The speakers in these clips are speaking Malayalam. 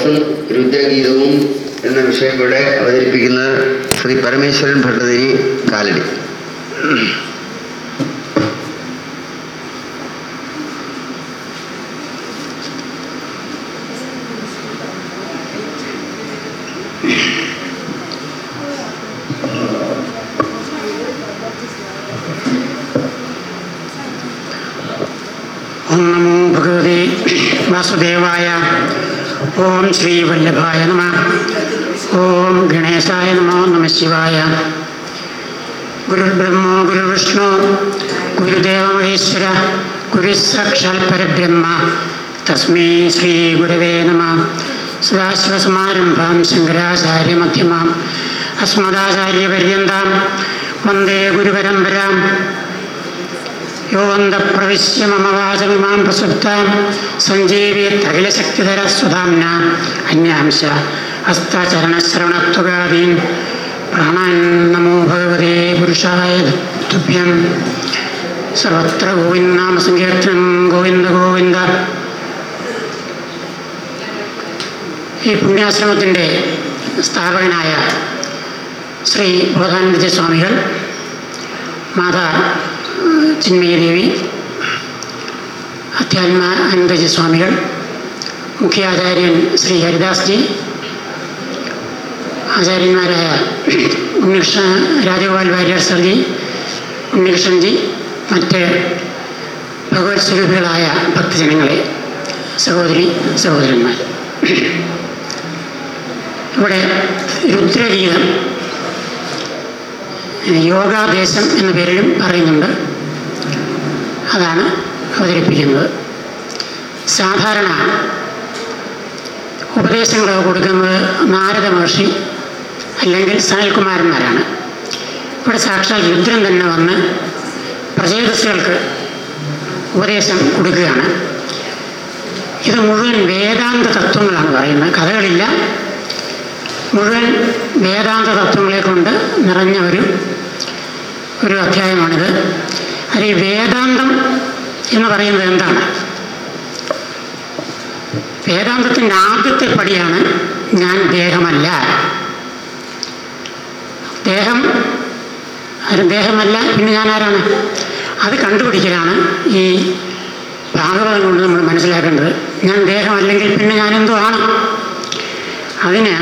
വസന്ത് രുദ്രഗീതവും എന്ന വിഷയം ഇവിടെ അവതരിപ്പിക്കുന്നത് ശ്രീ പരമേശ്വരൻ ഭട്ടതിരി കാലടി ഓം നമോ ഭഗവതേ വാസുദേവായ ഓം ശ്രീ വല്ലഭായ നമ ഓം ഗണേശായ നമോ നമ ശിവായ ഗുരുർബ്രഹ്മോ ഗുരുവിഷ്ണു ഗുരുദേവ മഹേശ്വര ഗുരു സാക്ഷാൽ പരബ്രഹ്മ തസ്മൈ ശ്രീ ഗുരവേ നമ സദാശിവസമാരംഭാം ശങ്കരാചാര്യമധ്യമാം അസ്മദാചാര്യപര്യന്താം വന്ദേ ഗുരുപരമ്പരാം യോന്തപ്രവിശ്യ മമ വാചമിമാം പ്രസുപ്താം സഞ്ജീവിയത്തഖിലശക്തിധരസ്വധാംന അന്യാംശ ഹസ്തചരണശ്രവണത്വകാദീൻ പ്രാണാൻ നമോ ഭഗവതേ പുരുഷായ തുഭ്യം സർവത്ര ഗോവിന്ദനാമ സങ്കീർത്തനം ഗോവിന്ദ ഗോവിന്ദ ഈ പുണ്യാശ്രമത്തിൻ്റെ സ്ഥാപകനായ ശ്രീ ബോധാനന്ദജി സ്വാമികൾ മാതാ ചിന്മയദേവി അധ്യാത്മ അനന്തജി സ്വാമികൾ മുഖ്യാചാര്യൻ ശ്രീ ഹരിദാസ് ജി ആചാര്യന്മാരായ ഉണ്ണികൃഷ്ണ രാജഗോപാൽ വാര്യർ സർജി ഉണ്ണികൃഷ്ണൻ ജി മറ്റ് ഭഗവത് സ്വരൂപികളായ ഭക്തജനങ്ങളെ സഹോദരി സഹോദരന്മാർ ഇവിടെ രുദ്രഗീതം യോഗാദേശം എന്ന പേരിലും പറയുന്നുണ്ട് അതാണ് അവതരിപ്പിക്കുന്നത് സാധാരണ ഉപദേശങ്ങളൊക്കെ കൊടുക്കുന്നത് നാരദ മഹർഷി അല്ലെങ്കിൽ സനൽകുമാരന്മാരാണ് ഇവിടെ സാക്ഷാൽ രുദ്രൻ തന്നെ വന്ന് പ്രചേതസ്സുകൾക്ക് ഉപദേശം കൊടുക്കുകയാണ് ഇത് മുഴുവൻ വേദാന്ത തത്വങ്ങളാണ് പറയുന്നത് കഥകളില്ല മുഴുവൻ വേദാന്ത തത്വങ്ങളെ കൊണ്ട് നിറഞ്ഞ ഒരു ഒരു അധ്യായമാണിത് അത് ഈ വേദാന്തം എന്ന് പറയുന്നത് എന്താണ് വേദാന്തത്തിൻ്റെ ആദ്യത്തെ പടിയാണ് ഞാൻ ദേഹമല്ല ദേഹം ആരും ദേഹമല്ല പിന്നെ ഞാൻ ആരാണ് അത് കണ്ടുപിടിക്കലാണ് ഈ ഭാഗവതം കൊണ്ട് നമ്മൾ മനസ്സിലാക്കേണ്ടത് ഞാൻ ദേഹമല്ലെങ്കിൽ പിന്നെ ഞാൻ എന്തോ ആണ് അതിന്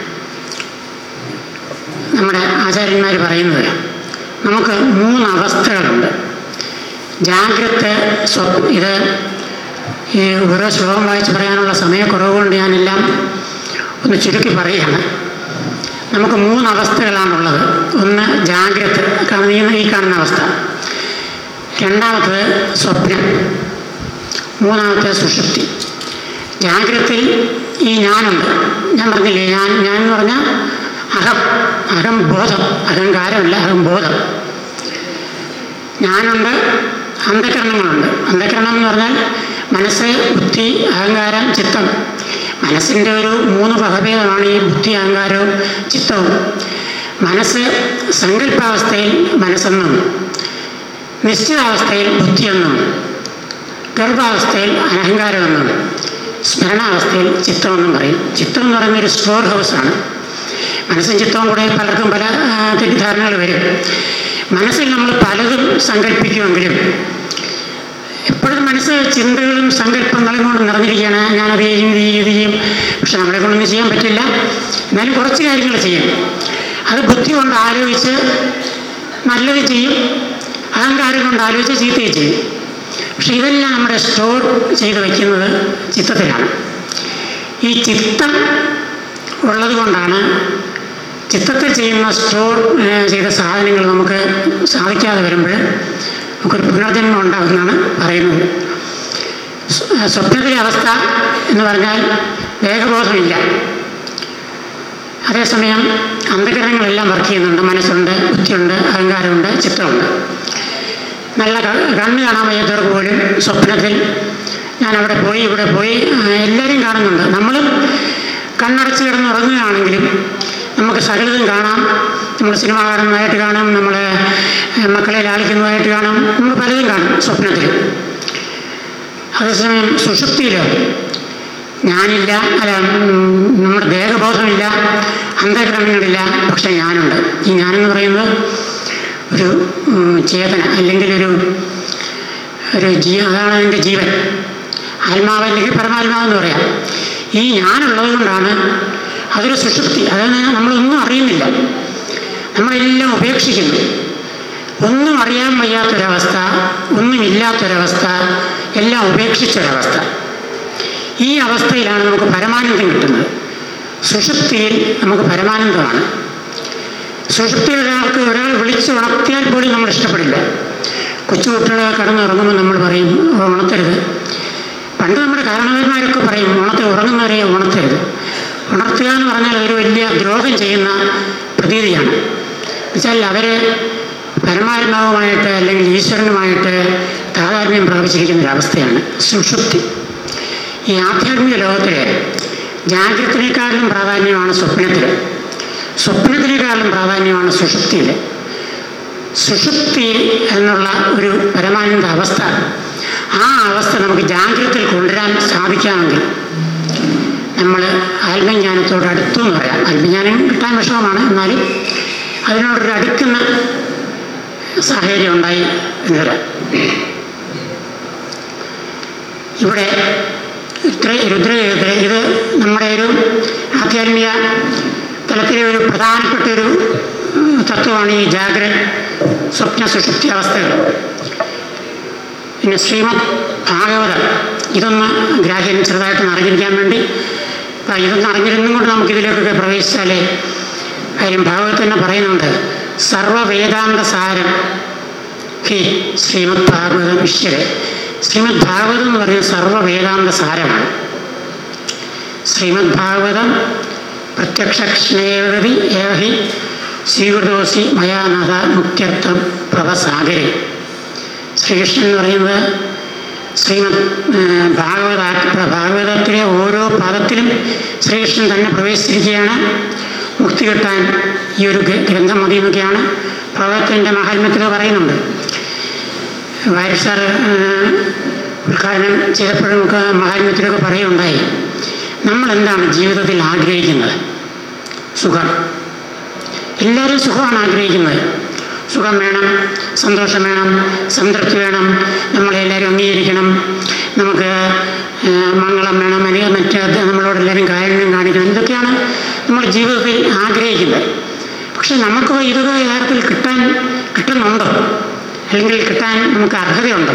നമ്മുടെ ആചാര്യന്മാർ പറയുന്നത് നമുക്ക് മൂന്ന് അവസ്ഥകളുണ്ട് ജാഗ്രത സ്വപ്ന ഇത് ഈ ഓരോ ശ്ലോകം വായിച്ച് പറയാനുള്ള സമയക്കുറവ് കൊണ്ട് ഞാനെല്ലാം ഒന്ന് ചുരുക്കി പറയുകയാണ് നമുക്ക് മൂന്ന് അവസ്ഥകളാണുള്ളത് ഒന്ന് ജാഗ്രത കാണുന്ന ഈ കാണുന്ന അവസ്ഥ രണ്ടാമത്തത് സ്വപ്നം മൂന്നാമത്തെ സുഷുപ്തി ജാഗ്രതയിൽ ഈ ഞാനുണ്ട് ഞാൻ പറഞ്ഞില്ലേ ഞാൻ ഞാൻ എന്ന് പറഞ്ഞാൽ അഹം അഹം ബോധം അഹങ്കാരമല്ല അഹം ബോധം ഞാനുണ്ട് അന്ധകരണങ്ങളുണ്ട് അന്ധകരണം എന്ന് പറഞ്ഞാൽ മനസ്സ് ബുദ്ധി അഹങ്കാരം ചിത്തം മനസ്സിൻ്റെ ഒരു മൂന്ന് വകഭേദമാണ് ഈ ബുദ്ധി അഹങ്കാരവും ചിത്തവും മനസ്സ് സങ്കല്പാവസ്ഥയിൽ മനസ്സെന്നും നിശ്ചിതാവസ്ഥയിൽ ബുദ്ധിയെന്നും ഗർഭാവസ്ഥയിൽ അഹങ്കാരമെന്നും സ്മരണാവസ്ഥയിൽ ചിത്തമെന്നും പറയും ചിത്തം എന്ന് പറയുന്ന ഒരു സ്റ്റോർ ഹൗസാണ് മനസ്സും ചിത്തവും കൂടെ പലർക്കും പല തെറ്റിദ്ധാരണകൾ വരും മനസ്സിൽ നമ്മൾ പലതും സങ്കല്പിക്കുമെങ്കിലും എപ്പോഴും മനസ്സ് ചിന്തകളും സങ്കല്പങ്ങളും കൊണ്ട് നിറഞ്ഞിരിക്കുകയാണ് ഞാനത് ചെയ്യും ഇത് ചെയ്യും ഇത് ചെയ്യും പക്ഷെ നമ്മളെ കൊണ്ടൊന്നും ചെയ്യാൻ പറ്റില്ല എന്നാലും കുറച്ച് കാര്യങ്ങൾ ചെയ്യും അത് ബുദ്ധി കൊണ്ട് ആലോചിച്ച് നല്ലത് ചെയ്യും അഹങ്കാരം കൊണ്ട് ആലോചിച്ച് ചീത്തയും ചെയ്യും പക്ഷെ ഇതെല്ലാം നമ്മുടെ സ്റ്റോർ ചെയ്ത് വയ്ക്കുന്നത് ചിത്തത്തിലാണ് ഈ ചിത്തം ഉള്ളത് കൊണ്ടാണ് ചിത്തത്തിൽ ചെയ്യുന്ന സ്റ്റോർ ചെയ്ത സാധനങ്ങൾ നമുക്ക് സാധിക്കാതെ വരുമ്പോൾ നമുക്കൊരു പുനർജന്മം ഉണ്ടാകുമെന്നാണ് പറയുന്നത് സ്വപ്നത്തിലെ അവസ്ഥ എന്ന് പറഞ്ഞാൽ ദേഹബോധമില്ല അതേസമയം അന്ധകരണങ്ങളെല്ലാം വർക്ക് ചെയ്യുന്നുണ്ട് മനസ്സുണ്ട് ബുദ്ധിയുണ്ട് അഹങ്കാരമുണ്ട് ചിത്രമുണ്ട് നല്ല കണ്ണ് കാണാൻ വയ്യാത്തവർക്ക് പോലും സ്വപ്നത്തിൽ ഞാൻ അവിടെ പോയി ഇവിടെ പോയി എല്ലാവരും കാണുന്നുണ്ട് നമ്മളും കണ്ണടച്ച് കിടന്ന് ഉറങ്ങുകയാണെങ്കിലും നമുക്ക് സകലതും കാണാം നമ്മൾ സിനിമ കാണുന്നതായിട്ട് കാണാം നമ്മളെ മക്കളെ ലാളിക്കുന്നതായിട്ട് കാണാം നമ്മൾ പലതും കാണും സ്വപ്നത്തിൽ അതേസമയം സുഷുപ്തിയിൽ ഞാനില്ല അല്ല ഉം, നമ്മുടെ ദേഹബോധമില്ല അന്ധകരണങ്ങളില്ല പക്ഷെ ഞാനുണ്ട് ഈ ഞാനെന്ന് പറയുന്നത് ഒരു ഉം, ചേതന അല്ലെങ്കിൽ ഒരു ഒരു ജീ അതാണ് അതിൻ്റെ ജീവൻ ആത്മാവ് അല്ലെങ്കിൽ പരമാത്മാവെന്ന് പറയാം ഈ ഞാനുള്ളത് കൊണ്ടാണ് അതൊരു സുഷുപ്തി അതാണ് നമ്മളൊന്നും അറിയുന്നില്ല നമ്മളെല്ലാം ഉപേക്ഷിക്കുന്നു ഒന്നും അറിയാൻ വയ്യാത്തൊരവസ്ഥ ഒന്നുമില്ലാത്തൊരവസ്ഥ എല്ലാം ഉപേക്ഷിച്ചൊരവസ്ഥ ഈ അവസ്ഥയിലാണ് നമുക്ക് പരമാനന്ദം കിട്ടുന്നത് സുഷുപ്തിയിൽ നമുക്ക് പരമാനന്ദമാണ് സുഷുപ്തിയിൽ ഒരാൾക്ക് ഒരാൾ വിളിച്ചുണർത്തിയാൽ പോലും നമ്മൾ ഇഷ്ടപ്പെടില്ല കൊച്ചുകുട്ടികളെ കടന്നുറങ്ങുമ്പോൾ നമ്മൾ പറയും "ഓ, ഉണർത്തരുത് പണ്ട് നമ്മുടെ കാരണവന്മാരൊക്കെ പറയും ഉണർത്തി ഉറങ്ങുന്നവരെ ഉണർത്തരുത് ഉണർത്തുക എന്ന് പറഞ്ഞാൽ ഒരു വലിയ ദ്രോഹം ചെയ്യുന്ന പ്രതീതിയാണ് എന്നുവെച്ചാൽ അവർ പരമാത്മാവുമായിട്ട് അല്ലെങ്കിൽ ഈശ്വരനുമായിട്ട് താതാത്മ്യം പ്രാപിച്ചിരിക്കുന്ന ഒരവസ്ഥയാണ് സുഷുപ്തി ഈ ആധ്യാത്മിക ലോകത്തിൽ ജാഗ്രതത്തിനേക്കാളും പ്രാധാന്യമാണ് സ്വപ്നത്തിൽ സ്വപ്നത്തിനേക്കാളും പ്രാധാന്യമാണ് സുഷുപ്തിയിൽ സുഷുപ്തി എന്നുള്ള ഒരു പരമാനന്ദ അവസ്ഥ ആ അവസ്ഥ നമുക്ക് ജാഗ്രതയിൽ കൊണ്ടുവരാൻ സാധിക്കാമെങ്കിൽ നമ്മൾ ആത്മജ്ഞാനത്തോട് അടുത്തു എന്ന് പറയാം ആത്മജ്ഞാനം കിട്ടാൻ വിഷമമാണ് എന്നാലും അതിനോടൊരു അടുക്കുന്ന സാഹചര്യം ഉണ്ടായി എന്ന് വരാം ഇവിടെ രുദ്ര രുദ്രഗീതത്തിൽ ഇത് നമ്മുടെ ഒരു ആധ്യാത്മിക തലത്തിലെ ഒരു പ്രധാനപ്പെട്ട ഒരു ഉം, തത്വമാണ് ഈ ജാഗ്ര സ്വപ്ന സുഷുപ്തി അവസ്ഥകൾ പിന്നെ ശ്രീമദ് ഭാഗവതം ഇതൊന്ന് ഗ്രാഹ്യം ചെറുതായിട്ടൊന്ന് അറിഞ്ഞിരിക്കാൻ വേണ്ടി അപ്പം ഇതൊന്ന് അറിഞ്ഞിരുന്നും കൊണ്ട് നമുക്കിതിലേക്കൊക്കെ പ്രവേശിച്ചാലേ കാര്യം ഭാഗവതത്തിൽ തന്നെ പറയുന്നുണ്ട് സർവവേദാന്ത സാരം ഹി ശ്രീമദ് ഭാഗവതം ഇഷ്യരെ ശ്രീമദ് ഭാഗവതം എന്ന് പറയുന്നത് സർവവേദാന്ത സാരമാണ് ശ്രീമദ് ഭാഗവതം പ്രത്യക്ഷേവതി ഏവഹി സ്വീകൃതോസി മയാനത മുക്ത്യർത്ഥം ഭവസാഗരെ ശ്രീകൃഷ്ണൻ എന്ന് പറയുന്നത് ശ്രീമദ് ഏഹ്, ഭാഗവത ഭാഗവതത്തിലെ ഓരോ പദത്തിലും ശ്രീകൃഷ്ണൻ തന്നെ പ്രവേശിച്ചിരിക്കുകയാണ് മുക്തി കിട്ടാൻ ഈ ഒരു ഗ്ര- ഗ്രന്ഥം മതി എന്നൊക്കെയാണ് ഭാഗവതത്തിൻ്റെ മഹാത്മ്യത്തിൽ പറയുന്നുണ്ട് വാരിഷ് സാർ ഏഹ്, ഉദ്ഘാടനം ചെയ്തപ്പോഴും ഒക്കെ മഹാത്മ്യത്തിലൊക്കെ പറയുകയുണ്ടായി നമ്മൾ എന്താണ് ജീവിതത്തിൽ ആഗ്രഹിക്കുന്നത് സുഖം എല്ലാവരും സുഖമാണ് ആഗ്രഹിക്കുന്നത് സുഖം വേണം സന്തോഷം വേണം സംതൃപ്തി വേണം നമ്മളെല്ലാവരും അംഗീകരിക്കണം നമുക്ക് ഏഹ്, മംഗളം വേണം അല്ലെങ്കിൽ മറ്റ് നമ്മളോടെല്ലാവരും കാരുണ്യം കാണിക്കണം ഇതൊക്കെയാണ് നമ്മൾ ജീവിതത്തിൽ ആഗ്രഹിക്കുന്നത് പക്ഷെ നമുക്ക് ഇതൊക്കെ യഥാർത്ഥത്തിൽ കിട്ടാൻ കിട്ടുന്നുണ്ടോ അല്ലെങ്കിൽ കിട്ടാൻ നമുക്ക് അർഹതയുണ്ടോ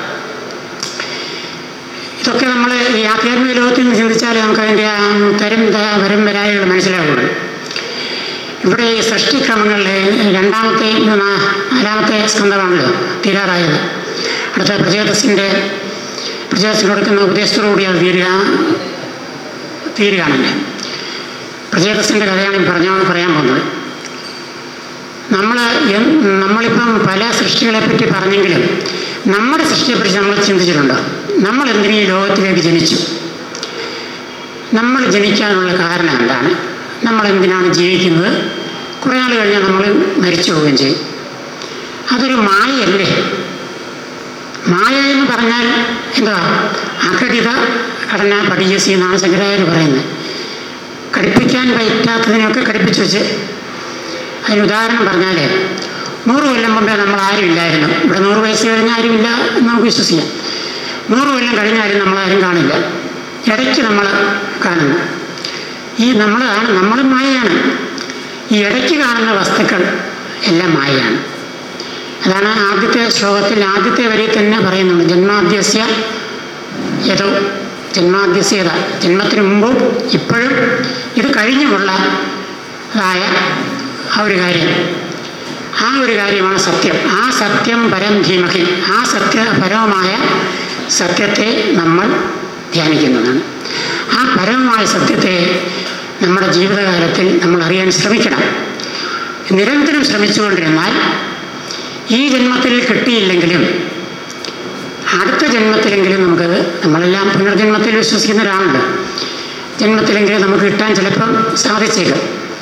ഇതൊക്കെ നമ്മൾ ഈ ആധ്യാത്മിക ലോകത്തിൽ നിന്ന് ചിന്തിച്ചാൽ നമുക്ക് അതിൻ്റെ ആ തരും ത- വരും വരായികൾ മനസ്സിലാവുള്ളൂ ഇവിടെ ഈ സൃഷ്ടിക്രമങ്ങളിലെ രണ്ടാമത്തെ ഇത് നാ- നാലാമത്തെ സ്കന്ധമാണല്ലോ തീരാറായത് അടുത്ത പ്രചേതസിൻ്റെ പ്രചേതസിന് കൊടുക്കുന്ന ഉപദേശത്തോടുകൂടി അത് തീരുക തീരുകയാണല്ലേ പ്രചേതസിൻ്റെ കഥയാണ് ഈ പറഞ്ഞ പറയാൻ പോകുന്നത് നമ്മൾ നമ്മളിപ്പം പല സൃഷ്ടികളെ പറ്റി പറഞ്ഞെങ്കിലും നമ്മുടെ സൃഷ്ടിയെപ്പറ്റി നമ്മൾ ചിന്തിച്ചിട്ടുണ്ടോ നമ്മൾ എന്തിനീ ലോകത്തിലേക്ക് ജനിച്ചു നമ്മൾ ജനിക്കാനുള്ള കാരണം എന്താണ് നമ്മൾ എന്തിനാണ് ജീവിക്കുന്നത് കുറേ നാൾ കഴിഞ്ഞാൽ നമ്മൾ മരിച്ചു പോവുകയും ചെയ്യും അതൊരു മായയല്ലേ മായ എന്ന് പറഞ്ഞാൽ എന്താ അഘടിത ഘടന പഠിയസി എന്നാണ് ശങ്കരാചാര്യർ പറയുന്നത് ഘടിപ്പിക്കാൻ പറ്റാത്തതിനൊക്കെ ഘടിപ്പിച്ച് വെച്ച് അതിന് ഉദാഹരണം പറഞ്ഞാൽ നൂറ് കൊല്ലം മുമ്പേ നമ്മൾ ആരും ഇല്ലായിരുന്നു ഇവിടെ നൂറ് വയസ്സ് കഴിഞ്ഞ ആരുമില്ല എന്ന് നമുക്ക് വിശ്വസിക്കാം നൂറ് കൊല്ലം കഴിഞ്ഞാലും നമ്മളാരും കാണില്ല ഇടയ്ക്ക് നമ്മൾ കാണുന്നു ഈ നമ്മളാണ് നമ്മളും മായയാണ് ഈ ഇടയ്ക്ക് കാണുന്ന വസ്തുക്കൾ എല്ലാം മായയാണ് അതാണ് ആദ്യത്തെ ശ്ലോകത്തിൽ ആദ്യത്തെ വരി തന്നെ പറയുന്നുണ്ട് ജന്മാദ്യസ്യ യഥോ ജന്മാദ്യസ്യത ജന്മത്തിന് മുമ്പും ഇപ്പോഴും ഇത് കഴിഞ്ഞുമുള്ള അതായ ആ ഒരു കാര്യം ആ ഒരു കാര്യമാണ് സത്യം ആ സത്യം പരം ധീമഹി ആ സത്യ പരമമായ സത്യത്തെ നമ്മൾ ധ്യാനിക്കുന്നതാണ് ആ പരമമായ സത്യത്തെ നമ്മുടെ ജീവിതകാലത്തിൽ നമ്മൾ അറിയാൻ ശ്രമിക്കണം നിരന്തരം ശ്രമിച്ചുകൊണ്ടിരുന്നാൽ ഈ ജന്മത്തിൽ കിട്ടിയില്ലെങ്കിലും അടുത്ത ജന്മത്തിലെങ്കിലും നമുക്കത് നമ്മളെല്ലാം പുനർജന്മത്തിൽ വിശ്വസിക്കുന്നവരാണല്ലോ ജന്മത്തിലെങ്കിലും നമുക്ക് കിട്ടാൻ ചിലപ്പം സാധിച്ചേക്കും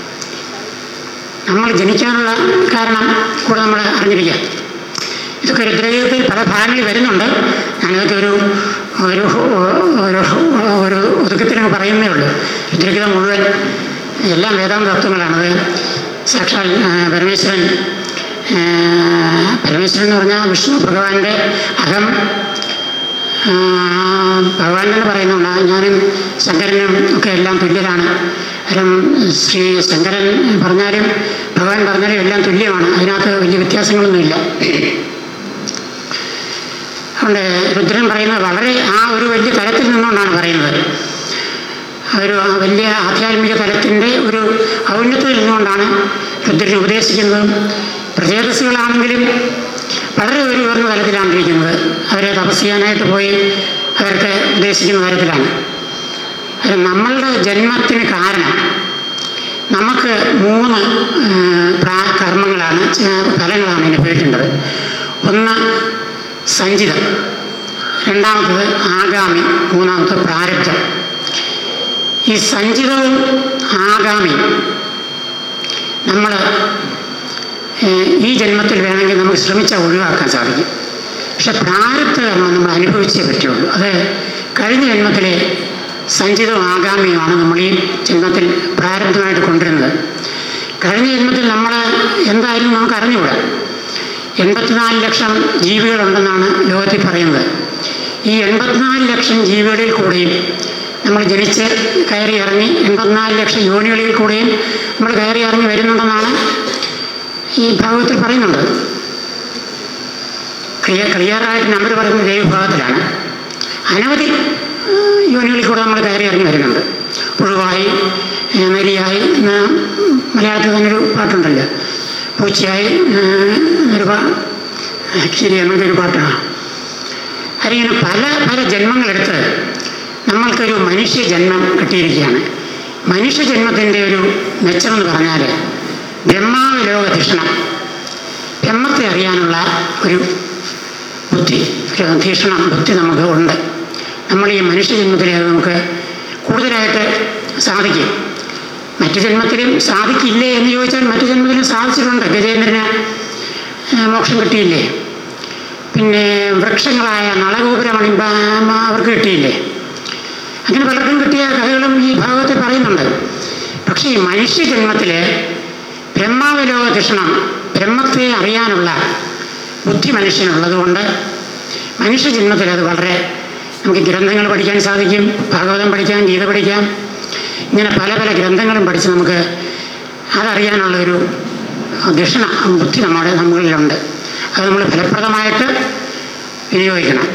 നമ്മൾ ജനിക്കാനുള്ള കാരണം കൂടെ നമ്മൾ അറിഞ്ഞിരിക്കുക ഇതൊക്കെ രുദ്രഗീതത്തിൽ പല ഭാഗങ്ങളിൽ വരുന്നുണ്ട് ഞാനതൊക്കെ ഒരു ഒരു ഒരു ഒരു ഒതുക്കത്തിലങ്ങ് പറയുന്നേ ഉള്ളൂ രുദ്രഗീതം മുഴുവൻ എല്ലാം വേദാന്ത തത്വങ്ങളാണത് സാക്ഷാൽ ആ, പരമേശ്വരൻ ആ, പരമേശ്വരൻ എന്ന് പറഞ്ഞാൽ വിഷ്ണു ഭഗവാന്റെ അകം ആ, ഭഗവാൻ തന്നെ പറയുന്നുണ്ട് ഞാനും ശങ്കരനും ഒക്കെ എല്ലാം തുല്യരാണ് കാരണം ശ്രീ ശങ്കരൻ പറഞ്ഞാലും ഭഗവാൻ പറഞ്ഞാലും എല്ലാം തുല്യമാണ് അതിനകത്ത് വലിയ വ്യത്യാസങ്ങളൊന്നുമില്ല അതുകൊണ്ട് രുദ്രൻ പറയുന്നത് വളരെ ആ ഒരു വലിയ തലത്തിൽ നിന്നുകൊണ്ടാണ് പറയുന്നത് ആ ഒരു ആ വലിയ ആധ്യാത്മിക തലത്തിൻ്റെ ഒരു ഔന്നത്യത്തിൽ നിന്നുകൊണ്ടാണ് രുദ്രൻ ഉപദേശിക്കുന്നതും പ്രചേതസ്സുകളാണെങ്കിലും വളരെ ഒരു ഉയർന്ന തലത്തിലാണ് ഇരിക്കുന്നത് അവരെ തപസ് ചെയ്യാനായിട്ട് പോയി അവർക്ക് ഉപദേശിക്കുന്ന തരത്തിലാണ് അത് നമ്മളുടെ ജന്മത്തിന് കാരണം നമുക്ക് മൂന്ന് ആ, പ്രാ- കർമ്മങ്ങളാണ് ചെ- ഫലങ്ങളാണ് അനുഭവിക്കേണ്ടത് ഒന്ന് സഞ്ചിതം രണ്ടാമത്തത് ആഗാമി മൂന്നാമത്തെ പ്രാരബ്ധം ഈ സഞ്ചിതവും ആഗാമിയും നമ്മൾ ഈ ജന്മത്തിൽ വേണമെങ്കിൽ നമുക്ക് ശ്രമിച്ചാൽ ഒഴിവാക്കാൻ സാധിക്കും പക്ഷെ പ്രാരബ്ധ കർമ്മം നമ്മൾ അനുഭവിച്ചേ പറ്റുള്ളൂ അത് കഴിഞ്ഞ ജന്മത്തിലെ സഞ്ചിതവും ആഗാമിയുമാണ് നമ്മൾ ഈ ജന്മത്തിൽ പ്രാരബ്ധമായിട്ട് കൊണ്ടുവരുന്നത് കഴിഞ്ഞ ജന്മത്തിൽ നമ്മൾ എന്തായാലും നമുക്ക് അറിഞ്ഞുകൂടാ എൺപത്തിനാല് ലക്ഷം ജീവികളുണ്ടെന്നാണ് ലോകത്തിൽ പറയുന്നത് ഈ എൺപത്തിനാല് ലക്ഷം ജീവികളിൽ കൂടെയും നമ്മൾ ജനിച്ച് കയറി ഇറങ്ങി എൺപത്തിനാല് ലക്ഷം യോനികളിൽ കൂടെയും നമ്മൾ കയറി ഇറങ്ങി വരുന്നുണ്ടെന്നാണ് ഈ ഭാഗത്തിൽ പറയുന്നുണ്ട് ക്ലിയർ ക്ലിയറായിട്ട് നമ്പർ പറയുന്നത് ദൈവഭാഗത്തിലാണ് അനവധി ആ, യോനികളിൽ കൂടെ നമ്മൾ കയറി ഇറങ്ങി വരുന്നുണ്ട് പുഴുവായി ഏ, നരിയായി എന്ന് മലയാളത്തിൽ തന്നെ ഒരു പാട്ടുണ്ടല്ലോ പൂച്ചയായി ഏ, ഒരു പാ ശരി എന്നൊക്കെ ഒരു പാട്ടാണ് അതിങ്ങനെ പല പല ജന്മങ്ങളെടുത്ത് നമ്മൾക്കൊരു മനുഷ്യ ജന്മം കിട്ടിയിരിക്കുകയാണ് മനുഷ്യ ജന്മത്തിൻ്റെ ഒരു മെച്ചമെന്ന് പറഞ്ഞാൽ ബ്രഹ്മാവ് ലോക ധിഷണം ബ്രഹ്മത്തെ അറിയാനുള്ള ഒരു ബുദ്ധി ഒരു ധിഷണം ബുദ്ധി നമുക്ക് ഉണ്ട് നമ്മൾ ഈ മനുഷ്യ ജന്മത്തിൽ അത് നമുക്ക് കൂടുതലായിട്ട് സാധിക്കും മറ്റു ജന്മത്തിലും സാധിക്കില്ലേ എന്ന് ചോദിച്ചാൽ മറ്റു ജന്മത്തിലും സാധിച്ചിട്ടുണ്ട് ഗജേന്ദ്രന് ഏഹ്, മോക്ഷം കിട്ടിയില്ലേ പിന്നെ വൃക്ഷങ്ങളായ നളഗോപുരമണി അവർക്ക് കിട്ടിയില്ലേ അങ്ങനെ പലർക്കും കിട്ടിയ കഥകളും ഈ ഭാഗത്തിൽ പറയുന്നുണ്ട് പക്ഷേ ഈ മനുഷ്യജന്മത്തിൽ ബ്രഹ്മാവലോക ധിഷണം ബ്രഹ്മത്തെ അറിയാനുള്ള ബുദ്ധി മനുഷ്യനുള്ളത് കൊണ്ട് മനുഷ്യജന്മത്തിൽ അത് വളരെ നമുക്ക് ഗ്രന്ഥങ്ങൾ പഠിക്കാൻ സാധിക്കും ഭാഗവതം പഠിക്കാം ഗീത പഠിക്കാം ഇങ്ങനെ പല പല ഗ്രന്ഥങ്ങളും പഠിച്ച് നമുക്ക് അതറിയാനുള്ള ഒരു ധിഷണ ബുദ്ധി നമ്മുടെ നമ്മളിലുണ്ട് അത് നമ്മൾ ഫലപ്രദമായിട്ട് വിനിയോഗിക്കണം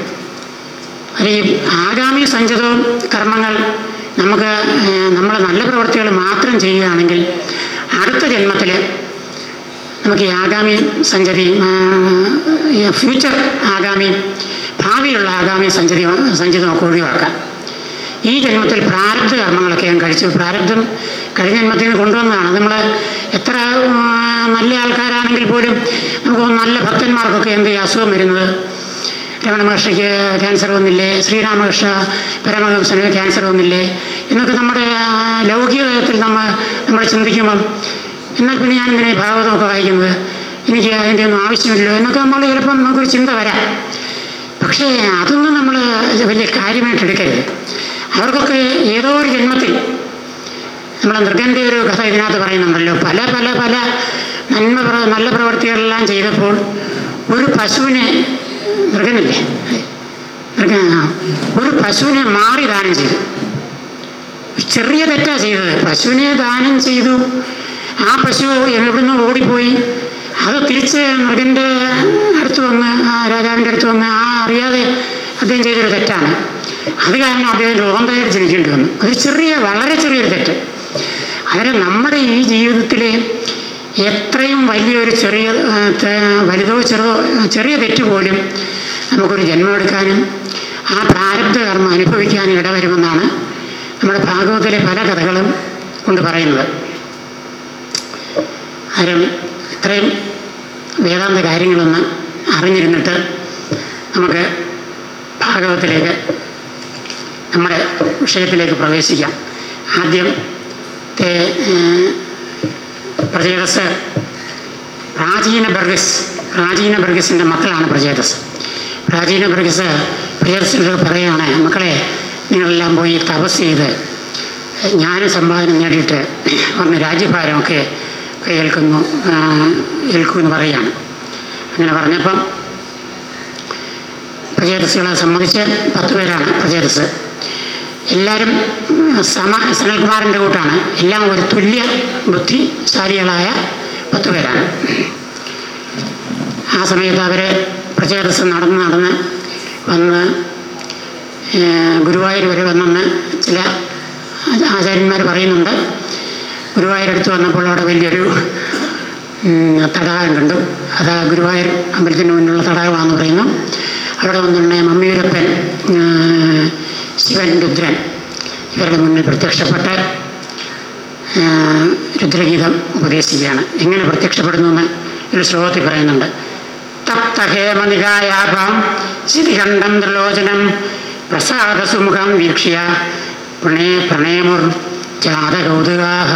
അത് ഈ ആഗാമി സഞ്ചിതവും കർമ്മങ്ങൾ നമുക്ക് നമ്മൾ നല്ല പ്രവൃത്തികൾ മാത്രം ചെയ്യുകയാണെങ്കിൽ അടുത്ത ജന്മത്തിൽ നമുക്ക് ഈ ആഗാമി സഞ്ചരി ഫ്യൂച്ചർ ആഗാമി ഭാവിയിലുള്ള ആഗാമി സഞ്ചരി സഞ്ചിതമൊക്കെ ഒഴിവാക്കാം ഈ ജന്മത്തിൽ പ്രാരബ്ധ കർമ്മങ്ങളൊക്കെ ഞാൻ കഴിച്ചു പ്രാരബ്ധം കഴിഞ്ഞ ജന്മത്തിൽ നിന്ന് കൊണ്ടുവന്നതാണ് നമ്മൾ എത്ര ഉം, നല്ല ആൾക്കാരാണെങ്കിൽ പോലും നമുക്ക് നല്ല ഭക്തന്മാർക്കൊക്കെ എന്ത് ഈ അസുഖം വരുന്നത് രമണ മഹർഷിക്ക് ക്യാൻസർ വന്നില്ലേ ശ്രീരാമകൃഷ്ണ പരമഹംസന് ക്യാൻസർ വന്നില്ലേ എന്നൊക്കെ നമ്മുടെ ആ, ലൗകിക തലത്തിൽ നമ്മൾ നമ്മൾ ചിന്തിക്കുമ്പം എന്നാൽ പിന്നെ ഞാൻ ഇങ്ങനെ ഭാഗവതമൊക്കെ വായിക്കുന്നത് എനിക്ക് അതിൻ്റെ ഒന്നും ആവശ്യമില്ലല്ലോ എന്നൊക്കെ നമ്മൾ ചിലപ്പം നമുക്കൊരു ചിന്ത വരാം പക്ഷേ അതൊന്നും നമ്മൾ വലിയ കാര്യമായിട്ട് എടുക്കരുത് അവർക്കൊക്കെ ഏതോ ഒരു ജന്മത്തിൽ നമ്മുടെ മൃഗൻ്റെ ഒരു കഥ ഇതിനകത്ത് പറയുന്നുണ്ടല്ലോ പല പല പല നന്മ പ്ര നല്ല പ്രവൃത്തികളെല്ലാം ചെയ്തപ്പോൾ ഒരു പശുവിനെ മൃഗനില്ലേ മൃഗ ആ, ഒരു പശുവിനെ മാറി ദാനം ചെയ്തു ചെറിയ തെറ്റാ ചെയ്തത് പശുവിനെ ദാനം ചെയ്തു ആ പശു എവിടുന്ന് ഓടിപ്പോയി അത് തിരിച്ച് മൃഗൻ്റെ അടുത്ത് വന്ന് ആ രാജാവിൻ്റെ അടുത്ത് വന്ന് ആ അറിയാതെ അദ്ദേഹം ചെയ്തൊരു തെറ്റാണ് അത് കാരണം അദ്ദേഹം രോഗന്തായിട്ട് ജനിക്കേണ്ടി വന്നു ഒരു ചെറിയ വളരെ ചെറിയൊരു തെറ്റ് അതിന് നമ്മുടെ ഈ ജീവിതത്തിലെ എത്രയും വലിയൊരു ചെറിയ ആ, തെ- വലുതോ ചെറുതോ ചെറിയ തെറ്റ് പോലും നമുക്കൊരു ജന്മമെടുക്കാനും ആ പ്രാരബ്ധ കർമ്മം അനുഭവിക്കാനും ഇടവരുമെന്നാണ് നമ്മുടെ ഭാഗവത്തിലെ പല കഥകളും കൊണ്ട് പറയുന്നത് ആരും ഇത്രയും വേദാന്ത കാര്യങ്ങളൊന്ന് അറിഞ്ഞിരുന്നിട്ട് നമുക്ക് ഭാഗവത്തിലേക്ക് നമ്മുടെ വിഷയത്തിലേക്ക് പ്രവേശിക്കാം ആദ്യം പ്രചേതസ് പ്രാചീന ബർഗസ് പ്രാചീന ബർഗസിൻ്റെ മക്കളാണ് പ്രചേതസ് പ്രാചീന ബർഗസ് പ്രിയർസിനോട് പറയുകയാണ് മക്കളെ നിങ്ങളെല്ലാം പോയി തപസ് ചെയ്ത് ജ്ഞാന സമ്പാദനം നേടിയിട്ട് വന്ന് രാജ്യഭാരമൊക്കെ കൈയേൽക്കുന്നു ആ, ഏൽക്കുമെന്ന് പറയുകയാണ് അങ്ങനെ പറഞ്ഞപ്പം പ്രചേതസ്സുകളെ സംബന്ധിച്ച് പത്ത് പേരാണ് പ്രചേതസ് എല്ലാവരും ഉം, സമ സനൽകുമാറിൻ്റെ കൂട്ടാണ് എല്ലാം ഒരു തുല്യ ബുദ്ധിശാലികളായ പത്ത് പേരാണ് ആ സമയത്ത് അവർ പ്രചേതസ് നടന്ന് നടന്ന് വന്ന് ഏഹ്, ഗുരുവായൂർ വരെ വന്നെന്ന് ചില ആചാര്യന്മാർ പറയുന്നുണ്ട് ഗുരുവായൂരടുത്ത് വന്നപ്പോൾ അവിടെ വലിയൊരു ഉം, തടാകം കണ്ടു അത് ഗുരുവായൂർ അമ്പലത്തിന് മുന്നിലുള്ള തടാകമാണെന്ന് പറയുന്നു അവിടെ വന്നിട്ടുണ്ടെങ്കിൽ മമ്മിയൂരപ്പൻ ഏഹ്, ശിവൻ രുദ്രൻ ഇവരുടെ മുന്നിൽ പ്രത്യക്ഷപ്പെട്ട് ഏഹ്, രുദ്രഗീതം ഉപദേശിക്കുകയാണ് എങ്ങനെ പ്രത്യക്ഷപ്പെടുന്നു എന്ന് ഒരു ശ്ലോകത്തിൽ പറയുന്നുണ്ട് തപ്തഹേമനികായാഭാം ശിതികണ്ഠം ത്രിലോചനം പ്രസാദസുമുഖം വീക്ഷ്യ പ്രണേ പ്രണേമുർ ജാതകൗതുകാഹ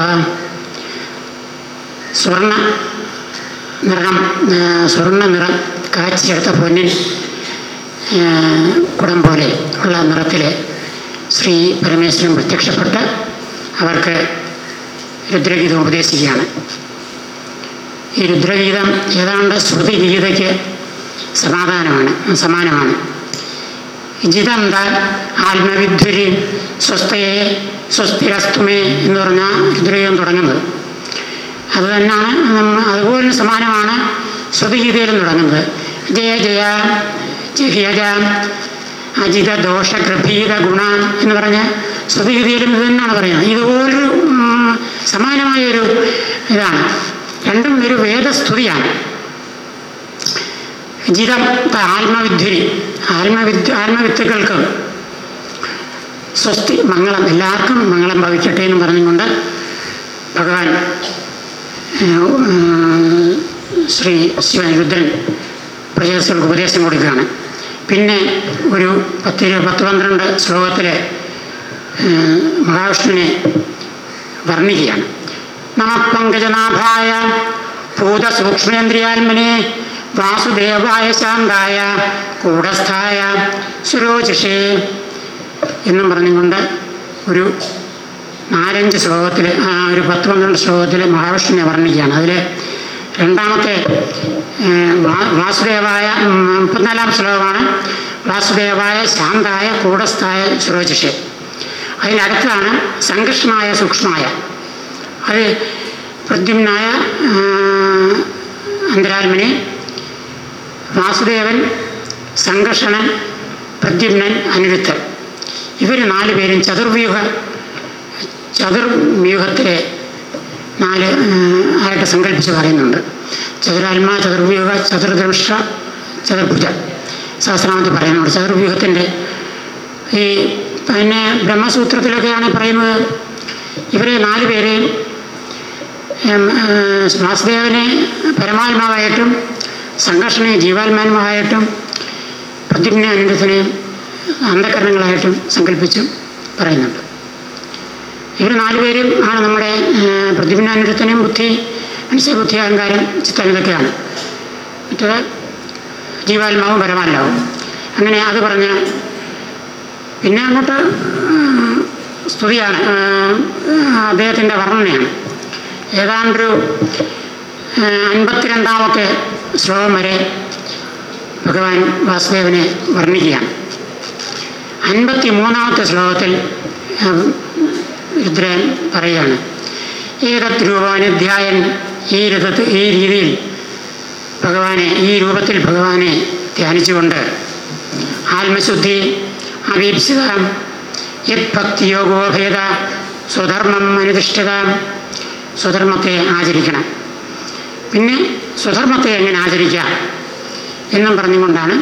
സ്വർണ്ണ നിറം ആ, സ്വർണ്ണ നിറം കാച്ചിയെടുത്ത പൊന്നിൻ ആ, കുടം പോലെ ഉള്ള നിറത്തിൽ ശ്രീ പരമേശ്വരൻ പ്രത്യക്ഷപ്പെട്ട് അവർക്ക് രുദ്രഗീതം ഉപദേശിക്കുകയാണ് ഈ രുദ്രഗീതം ഏതാണ്ട് ശ്രുതി ഗീതയ്ക്ക് സമാധാനമാണ് സമാനമാണ് ജിതന്ത ആത്മവിദ്വരി സ്വസ്ഥയെ സ്വസ്ഥിരസ്തുമേ എന്ന് പറഞ്ഞ രുദ്രഗീതം തുടങ്ങുന്നത് അത് തന്നെയാണ് നമ്മ- അതുപോലെ സമാനമാണ് ശ്രുതിഗീതയിലും തുടങ്ങുന്നത് ജയ ജയ ജഹ്യജ അജിത ദോഷ ഗൃഭീത ഗുണ എന്ന് പറഞ്ഞ് ശ്രുതിഗീതയിലും ഇത് തന്നെയാണ് പറയുന്നത് ഇതുപോലൊരു ഉം, സമാനമായൊരു ഇതാണ് രണ്ടും ഒരു വേദസ്തുതിയാണ് ജിതം ആത്മവിദ്വരി ആത്മവിദ് ആത്മവിത്തുകൾക്ക് സ്വസ്തി മംഗളം എല്ലാവർക്കും മംഗളം ഭവിക്കട്ടെ എന്ന് പറഞ്ഞുകൊണ്ട് ഭഗവാൻ ഏഹ്, ഏഹ്, ശ്രീ ശിവൻ രുദ്രൻ പ്രജകൾക്ക് ഉപദേശം കൊടുക്കുകയാണ് പിന്നെ ഒരു പത്ത് ഇരു- പത്ത് പന്ത്രണ്ട് ശ്ലോകത്തിൽ മഹാവിഷ്ണുവിനെ വർണ്ണിക്കുകയാണ് നമ പങ്കജനാഭായ ഭൂതസൂക്ഷ്മേന്ദ്രിയാത്മനെ വാസുദേവായ ശാന്തായ കൂടസ്ഥായ സുരോചിഷേ എന്നും പറഞ്ഞുകൊണ്ട് ഒരു നാലഞ്ച് ശ്ലോകത്തിൽ ഒരു പത്ത് പന്ത്രണ്ട് ശ്ലോകത്തിൽ മഹാവിഷ്ണുവിനെ വർണ്ണിക്കുകയാണ് അതിൽ രണ്ടാമത്തെ ഏഹ്, വാ- വാസുദേവായ ഉം, മുപ്പത്തിനാലാം ശ്ലോകമാണ് വാസുദേവായ ശാന്തായ കൂടസ്ഥായ സുരോചിഷെ അതിലടുത്താണ് സംഘർഷമായ സൂക്ഷ്മമായ അത് പ്രദ്യുമ്നായ അന്തരാത്മനെ വാസുദേവൻ സംഘർഷണൻ പ്രദ്യുമ്നൻ അനിരുദ്ധൻ ഇവർ നാല് പേരും ചതുർവ്യൂഹ ചതുർവ്യൂഹത്തിലെ നാല് ഉം, ആയിട്ട് സങ്കല്പിച്ച് പറയുന്നുണ്ട് ചതുരാത്മാ ചതുർവ്യൂഹ ചതുർദൃഷ ചതുർഭുജ സഹസ്രാമത്തിൽ പറയുന്നുണ്ട് ചതുർവ്യൂഹത്തിൻ്റെ ഈ പിന്നെ ബ്രഹ്മസൂത്രത്തിലൊക്കെയാണ് പറയുന്നത് ഇവരെ നാല് പേരെയും ഉം, ഏഹ്, വാസുദേവനെ പരമാത്മാവായിട്ടും സംഘർഷനെ ജീവാത്മാത്മാവായിട്ടും പ്രതിജ്ഞ അനിരുദ്ധനെയും അന്ധകരണങ്ങളായിട്ടും സങ്കല്പിച്ചും പറയുന്നുണ്ട് ഇവർ നാലുപേരും ആണ് നമ്മുടെ പ്രതിജ്ഞാനിരുത്തനും ബുദ്ധി മനുഷ്യ ബുദ്ധി അഹങ്കാരം ചിത്തം ഇതൊക്കെയാണ് മറ്റേത് ജീവാത്മാവും പരമാത്മാവും അങ്ങനെ അത് പറഞ്ഞ് പിന്നെ അങ്ങോട്ട് ഉം, സ്തുതിയാണ് അദ്ദേഹത്തിൻ്റെ വർണ്ണനയാണ് ഏതാണ്ടൊരു ഉം, അൻപത്തിരണ്ടാമത്തെ ശ്ലോകം വരെ ഭഗവാൻ വാസുദേവനെ വർണ്ണിക്കുകയാണ് അൻപത്തി മൂന്നാമത്തെ ശ്ലോകത്തിൽ ഉം, രുദ്രൻ പറയുകയാണ് ഏതത് രൂപാനുധ്യായൻ ഈ രഥത്ത് ഈ രീതിയിൽ ഭഗവാനെ ഈ രൂപത്തിൽ ഭഗവാനെ ധ്യാനിച്ചുകൊണ്ട് ആത്മശുദ്ധി അവീപ്സിത യത് ഭക്തിയോഗോഭേദ സ്വധർമ്മം അനുധിഷ്ഠിത സ്വധർമ്മത്തെ ആചരിക്കണം പിന്നെ സ്വധർമ്മത്തെ എങ്ങനെ ആചരിക്കാം എന്നും പറഞ്ഞുകൊണ്ടാണ്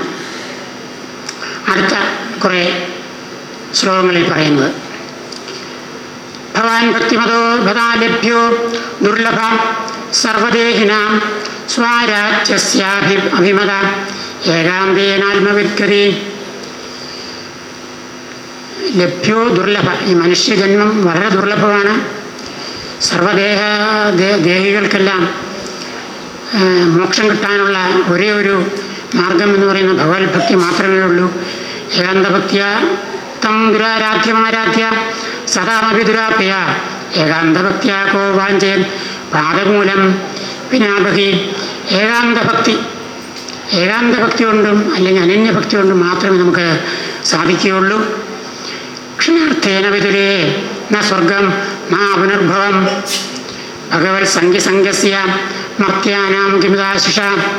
അടുത്ത കുറേ ശ്ലോകങ്ങളിൽ പറയുന്നത് ഭവാൻ ഭക്തിമതോ ഭതാലഭ്യോ ദുർലഭ സർവദേഹിനാം സ്വാരാജ്യസ്യാഭി അഭിമത ഏകാന്തേനാത്മവിദ്ഗതി ലഭ്യോ ദുർലഭ ഈ മനുഷ്യജന്മം വളരെ ദുർലഭമാണ് സർവദേഹ ദേ- ദേഹികൾക്കെല്ലാം ആ, മോക്ഷം കിട്ടാനുള്ള ഒരേ ഒരു മാർഗം എന്ന് പറയുന്നത് ഭഗവത് ഭക്തി മാത്രമേ ഉള്ളൂ ഏകാന്തഭക്തിയ തം ദുരാരാധ്യമാരാധ്യ സദാമപി ദുരാപ്യ ഏകാന്തഭക്തിയ കോ വാഞ്ചേൻ പാദമൂലം വിനാപകി ഏകാന്തഭക്തി ഏകാന്തഭക്തി കൊണ്ടും അല്ലെങ്കിൽ അനന്യഭക്തി കൊണ്ടും മാത്രമേ നമുക്ക് സാധിക്കുകയുള്ളൂ ക്ഷണാർത്ഥേന വിതുരേ ന സ്വർഗം ന പുനർഭവം ഭഗവത് സംഖ്യസംഖ്യസ്യ മർത്യാനാം കിമിതാശിഷ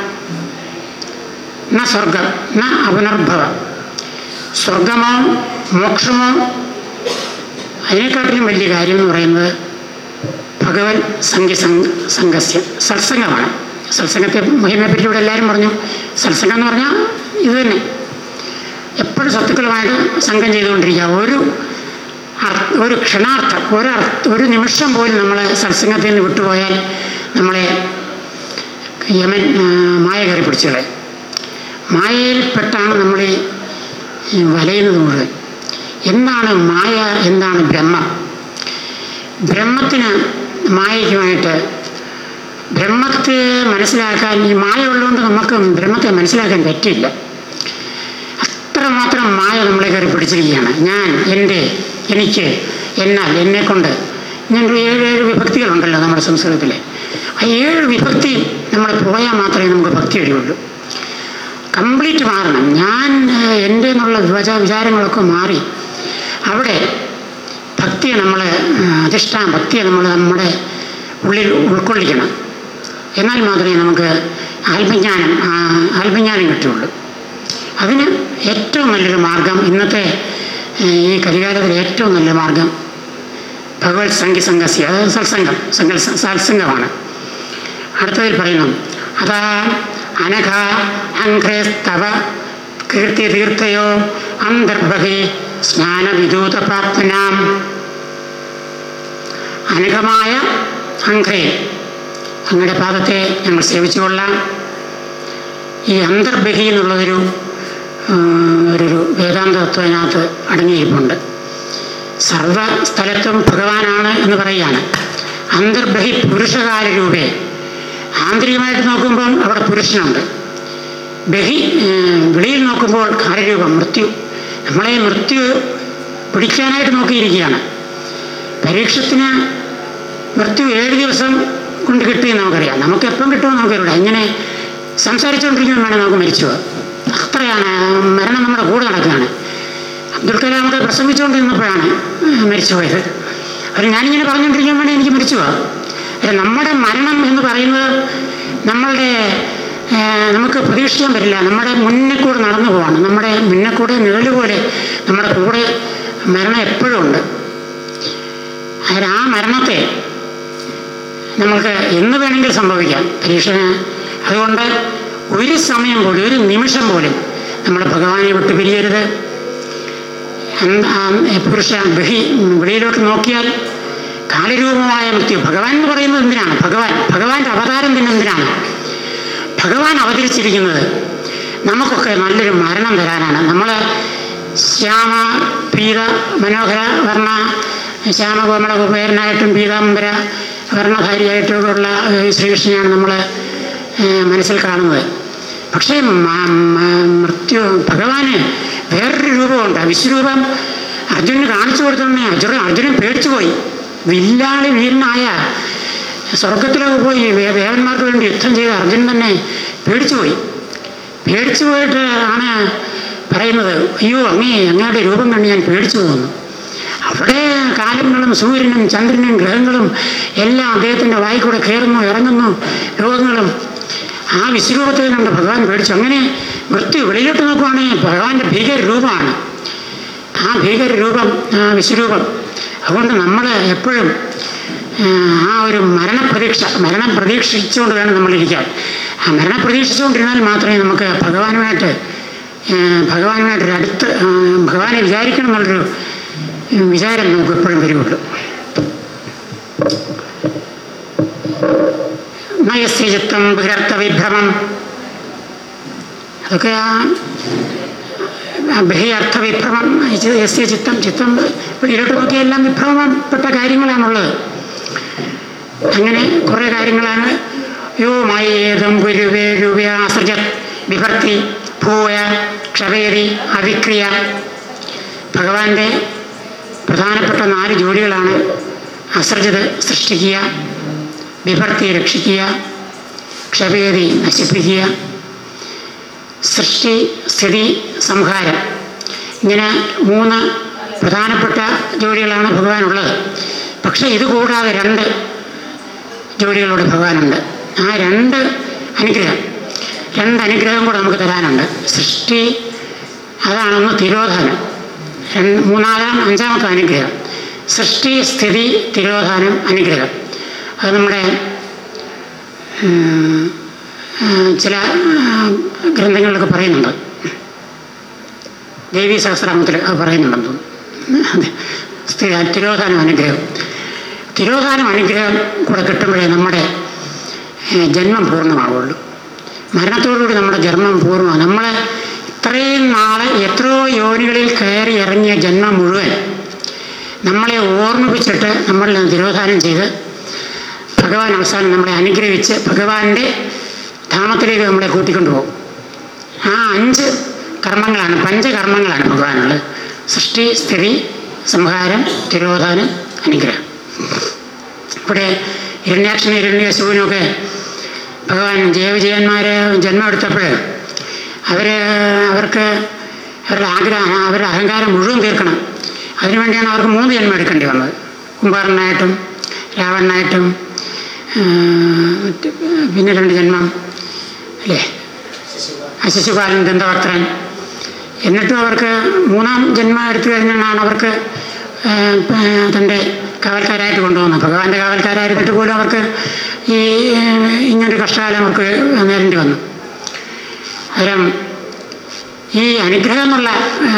ന സ്വർഗം ന അപുനർഭവ സ്വർഗമോ മോക്ഷമോ അതിനെക്കാട്ടിലും വലിയ കാര്യം എന്ന് പറയുന്നത് ഭഗവത് സംഖ്യ സംഘസ്യ സത്സംഗമാണ് സത്സംഗത്തെ മഹിമയെപ്പറ്റി ഇവിടെ എല്ലാവരും പറഞ്ഞു സത്സംഗം എന്ന് പറഞ്ഞാൽ ഇത് തന്നെ എപ്പോഴും സത്തുക്കളുമായിട്ട് സംഘം ചെയ്തുകൊണ്ടിരിക്കുക ഒരു അർ- ഒരു ക്ഷണാർത്ഥം ഒരു അർത്ഥ- ഒരു നിമിഷം പോലും നമ്മളെ സത്സംഗത്തിൽ നിന്ന് വിട്ടുപോയാൽ നമ്മളെ യമൻ ആ, മായ കയറി പിടിച്ചുകളെ മായയിൽപ്പെട്ടാണ് നമ്മൾ ഈ ഈ വലയുന്നത് മുഴുവൻ എന്താണ് മായ എന്താണ് ബ്രഹ്മം ബ്രഹ്മത്തിന് മായയ്ക്കുമായിട്ട് ബ്രഹ്മത്തെ മനസ്സിലാക്കാൻ ഈ മായ ഉള്ളതുകൊണ്ട് നമുക്ക് ബ്രഹ്മത്തെ മനസ്സിലാക്കാൻ പറ്റില്ല അത്രമാത്രം മായ നമ്മളെ കയറി പിടിച്ചിരിക്കുകയാണ് ഞാൻ എൻ്റെ എനിക്ക് എന്നാൽ എന്നെക്കൊണ്ട് ഇങ്ങനെ ഒരു ഏഴ് ഏഴ് വിഭക്തികളുണ്ടല്ലോ നമ്മുടെ സംസ്കൃതത്തിൽ ആ ഏഴ് വിഭക്തി നമ്മൾ പോയാൽ മാത്രമേ നമുക്ക് ഭക്തി വരികയുള്ളൂ കംപ്ലീറ്റ് മാറണം ഞാൻ ഏഹ്, എൻ്റെ എന്നുള്ള വിവച വിചാരങ്ങളൊക്കെ മാറി അവിടെ ഭക്തിയെ നമ്മൾ അധിഷ്ഠാന ഭക്തിയെ നമ്മൾ നമ്മുടെ ഉള്ളിൽ ഉൾക്കൊള്ളിക്കണം എന്നാൽ മാത്രമേ നമുക്ക് ആത്മജ്ഞാനം ആ, ആത്മജ്ഞാനം കിട്ടുകയുള്ളൂ അതിന് ഏറ്റവും നല്ലൊരു മാർഗം ഇന്നത്തെ ഏഹ്, ഈ കലികാലത്തിലെ ഏറ്റവും നല്ല മാർഗം ഭഗവത് സംഖ്യ സംഘസ്യ അതായത് സത്സംഗം സംഘ സത്സംഗമാണ് അടുത്തതിൽ പറയുന്നു അതാ അനഘ അഘ്രേസ്തവ കീർത്തി തീർത്ഥയോ അന്തർബഹി സ്നാനവിദൂത പ്രാപ്തനാം അനഘമായ അഘ്രേ അങ്ങയുടെ പാദത്തെ ഞങ്ങൾ സേവിച്ചുകൊള്ളാം ഈ അന്തർബഹി എന്നുള്ളതൊരു ആ, ഒരു ഒരു വേദാന്ത തത്വത്തിനകത്ത് അടങ്ങിയിരിപ്പുണ്ട് സർവ സ്ഥലത്തും ഭഗവാനാണ് എന്ന് പറയുകയാണ് അന്തർബഹി പുരുഷകാല രൂപേ ആന്തരികമായിട്ട് നോക്കുമ്പോൾ അവിടെ പുരുഷനുണ്ട് ബഹി ഏഹ്, വെളിയിൽ നോക്കുമ്പോൾ കാലരൂപം മൃത്യു നമ്മളെ മൃത്യു പിടിക്കാനായിട്ട് നോക്കിയിരിക്കുകയാണ് പരീക്ഷത്തിന് മൃത്യു ഏഴ് ദിവസം കൊണ്ട് കിട്ടിയെന്ന് നമുക്കറിയാം നമുക്ക് എപ്പം കിട്ടുമെന്ന് നമുക്കറിയില്ല ഇങ്ങനെ സംസാരിച്ചുകൊണ്ടിരിക്കുമ്പോൾ വേണം നമുക്ക് മരിച്ചു പോകാം. അത്രയാണ് മരണം നമ്മുടെ കൂടെ നടക്കുകയാണ് അബ്ദുൽ കലാമൊക്കെ പ്രസംഗിച്ചുകൊണ്ടിരുന്നപ്പോഴാണ് ഏഹ്, മരിച്ചുപോയത് അത് ഞാനിങ്ങനെ പറഞ്ഞുകൊണ്ടിരിക്കാൻ വേണ്ടി എനിക്ക് മരിച്ചു പോകാം അല്ല, നമ്മുടെ മരണം എന്ന് പറയുന്നത് നമ്മളുടെ ഏഹ്, നമുക്ക് പ്രതീക്ഷിക്കാൻ പറ്റില്ല നമ്മുടെ മുന്നിൽ കൂടെ നടന്നു പോവാണ് നമ്മുടെ മുന്നിൽ കൂടെ നിഴല് പോലെ നമ്മുടെ കൂടെ മരണം എപ്പോഴും ഉണ്ട് അതിന് ആ മരണത്തെ നമ്മൾക്ക് എന്ന് വേണമെങ്കിലും സംഭവിക്കാം പരീക്ഷന് അതുകൊണ്ട് ഒരു സമയം പോലും ഒരു നിമിഷം പോലും നമ്മൾ ഭഗവാനെ വിട്ടു പിരിയരുത് അന്ത- ആ പുരുഷ ബഹി വെളിയിലോട്ട് നോക്കിയാൽ കാലരൂപമായ മൃത്യു ഭഗവാൻ എന്ന് പറയുന്നത് എന്തിനാണ് ഭഗവാൻ ഭഗവാന്റെ അവതാരം തന്നെ എന്തിനാണ് ഭഗവാൻ അവതരിച്ചിരിക്കുന്നത് നമുക്കൊക്കെ നല്ലൊരു മരണം തരാനാണ് നമ്മൾ ശ്യാമ പീത മനോഹര വർണ്ണ ശ്യാമകോമള കുബേരനായിട്ടും പീതാംബര വർണ്ണധാരിയായിട്ടും ഉള്ള ഏഹ്, ശ്രീകൃഷ്ണനെയാണ് നമ്മൾ മനസ്സിൽ കാണുന്നത് പക്ഷേ മ- മ- മൃത്യു ഭഗവാന് വേറൊരു രൂപമുണ്ട് ആ വിശ്വരൂപം അർജുനന് കാണിച്ചു കൊടുത്തോണ്ടേ അർജുനൻ അർജുനൻ പേടിച്ചു പോയി വില്ലാളി വീരനായ സ്വർഗത്തിലൊക്കെ പോയി വേ- ദേവന്മാർക്ക് വേണ്ടി യുദ്ധം ചെയ്ത അർജുനൻ തന്നെ പേടിച്ചു പോയി പേടിച്ചു പോയിട്ട് ആണ് പറയുന്നത് അയ്യോ അങ്ങേ അങ്ങയുടെ രൂപം കണ്ട് ഞാൻ പേടിച്ചു പോകുന്നു അവിടെ കാലങ്ങളും സൂര്യനും ചന്ദ്രനും ഗ്രഹങ്ങളും എല്ലാം അദ്ദേഹത്തിൻ്റെ വായിക്കൂടെ കയറുന്നു ഇറങ്ങുന്നു രോഗങ്ങളും ആ വിശ്വരൂപത്തെ കണ്ട് ഭഗവാൻ പേടിച്ചു അങ്ങനെ മൃത്യു വെളിയിലോട്ട് നോക്കുവാണെങ്കിൽ ഭഗവാന്റെ ഭീകര രൂപമാണ് ആ ഭീകര രൂപം ആ വിശ്വരൂപം അതുകൊണ്ട് നമ്മൾ എപ്പോഴും ആ, ആ ഒരു മരണപ്രതീക്ഷ മരണം പ്രതീക്ഷിച്ചുകൊണ്ട് വേണം നമ്മളിരിക്കാൻ ആ മരണം പ്രതീക്ഷിച്ചുകൊണ്ടിരുന്നാൽ മാത്രമേ നമുക്ക് ഭഗവാനുമായിട്ട് ആ, ഭഗവാനുമായിട്ടൊരു അടുത്ത് ആ, ഭഗവാനെ വിചാരിക്കണം എന്നുള്ളൊരു ഉം, വിചാരം നമുക്ക് എപ്പോഴും വരുള്ളൂ നയസ്യ ചിത്തം ബഹിരർത്ഥ വിഭ്രമം അതൊക്കെ ആ ബഹി അർത്ഥ വിഭ്രമം യസ്യ ചിത്തം ചിത്തം വെളിയിലോട്ട് നോക്കിയാൽ എല്ലാം വിഭ്രമപ്പെട്ട കാര്യങ്ങളാണുള്ളത് അങ്ങനെ കുറേ കാര്യങ്ങളാണ് യോ മയേതം ഗുരുവേ രൂപയാസൃജ വിഭർത്തി ഭൂയ ക്ഷവേദി അവിക്രിയ ഭഗവാന്റെ പ്രധാനപ്പെട്ട നാല് ജോലികളാണ് അസൃജത് സൃഷ്ടിക്കുക വിഭർത്തി രക്ഷിക്കുക ക്ഷവേദി നശിപ്പിക്കുക സൃഷ്ടി സ്ഥിതി സംഹാരം ഇങ്ങനെ മൂന്ന് പ്രധാനപ്പെട്ട ജോലികളാണ് ഭഗവാനുള്ളത് പക്ഷേ ഇത് കൂടാതെ രണ്ട് ജോലികളോട് ഭഗവാനുണ്ട് ആ രണ്ട് അനുഗ്രഹം രണ്ട് അനുഗ്രഹം കൂടെ നമുക്ക് തരാനുണ്ട് സൃഷ്ടി അതാണൊന്ന് തിരോധാനം രണ്ട് മൂന്നാലാം അഞ്ചാമത്തെ അനുഗ്രഹം സൃഷ്ടി സ്ഥിതി തിരോധാനം അനുഗ്രഹം അത് നമ്മുടെ ഉം, ആ, ചില ആ, ഗ്രന്ഥങ്ങളിലൊക്കെ പറയുന്നുണ്ട് ദേവീ സഹസ്രാമത്തിൽ അത് പറയുന്നുണ്ടെന്ന് തോന്നുന്നു അതെ. സ്ഥിര- തിരോധാനം അനുഗ്രഹം തിരോധാനം അനുഗ്രഹം കൂടെ കിട്ടുമ്പോഴേ നമ്മുടെ ഏ, ജന്മം പൂർണ്ണമാവുള്ളൂ മരണത്തോടുകൂടി നമ്മുടെ ജന്മം പൂർണ്ണമാണ് നമ്മളെ ഇത്രയും നാളെ എത്രയോ യോനികളിൽ കയറി ഇറങ്ങിയ ജന്മം മുഴുവൻ നമ്മളെ ഓർമ്മിപ്പിച്ചിട്ട് നമ്മളിൽ നിന്ന് തിരോധാനം ചെയ്ത് ഭഗവാൻ അവസാനം നമ്മളെ അനുഗ്രഹിച്ച് ഭഗവാന്റെ ധാമത്തിലേക്ക് നമ്മളെ കൂട്ടിക്കൊണ്ടുപോകും ആ അഞ്ച് കർമ്മങ്ങളാണ് പഞ്ചകർമ്മങ്ങളാണ് ഭഗവാനുള്ളത് സൃഷ്ടി സ്ഥിതി സംഹാരം തിരോധാനം അനുഗ്രഹം ഇവിടെ ഹിരണ്യാക്ഷനും ഹിരണ്യശുവിനൊക്കെ ഭഗവാൻ ജയവിജയന്മാരെ ജന്മം എടുത്തപ്പോൾ അവർ അവർക്ക് അവരുടെ ആഗ്രഹം അവരുടെ അഹങ്കാരം മുഴുവൻ തീർക്കണം അതിനുവേണ്ടിയാണ് അവർക്ക് മൂന്ന് ജന്മം എടുക്കേണ്ടി വന്നത് കുംഭാരനായിട്ടും രാവണനായിട്ടും ആ, മറ്റ് പിന്നെ രണ്ട് ജന്മം അല്ലേ അശിശുപാലൻ ദന്തഭക്തൻ എന്നിട്ടും അവർക്ക് മൂന്നാം ജന്മം എടുത്തു കഴിഞ്ഞാണ് അവർക്ക് ആ, ആ, തൻ്റെ കാവൽക്കാരായിട്ട് കൊണ്ടുവന്നത് ഭഗവാന്റെ കാവൽക്കാരായിരുന്നിട്ട് പോലും അവർക്ക് ഈ ആ, ഇങ്ങനൊരു കഷ്ടകാലം അവർക്ക് നേരിടേണ്ടി വന്നു അന്നേരം ഈ അനുഗ്രഹം എന്നുള്ള ആ,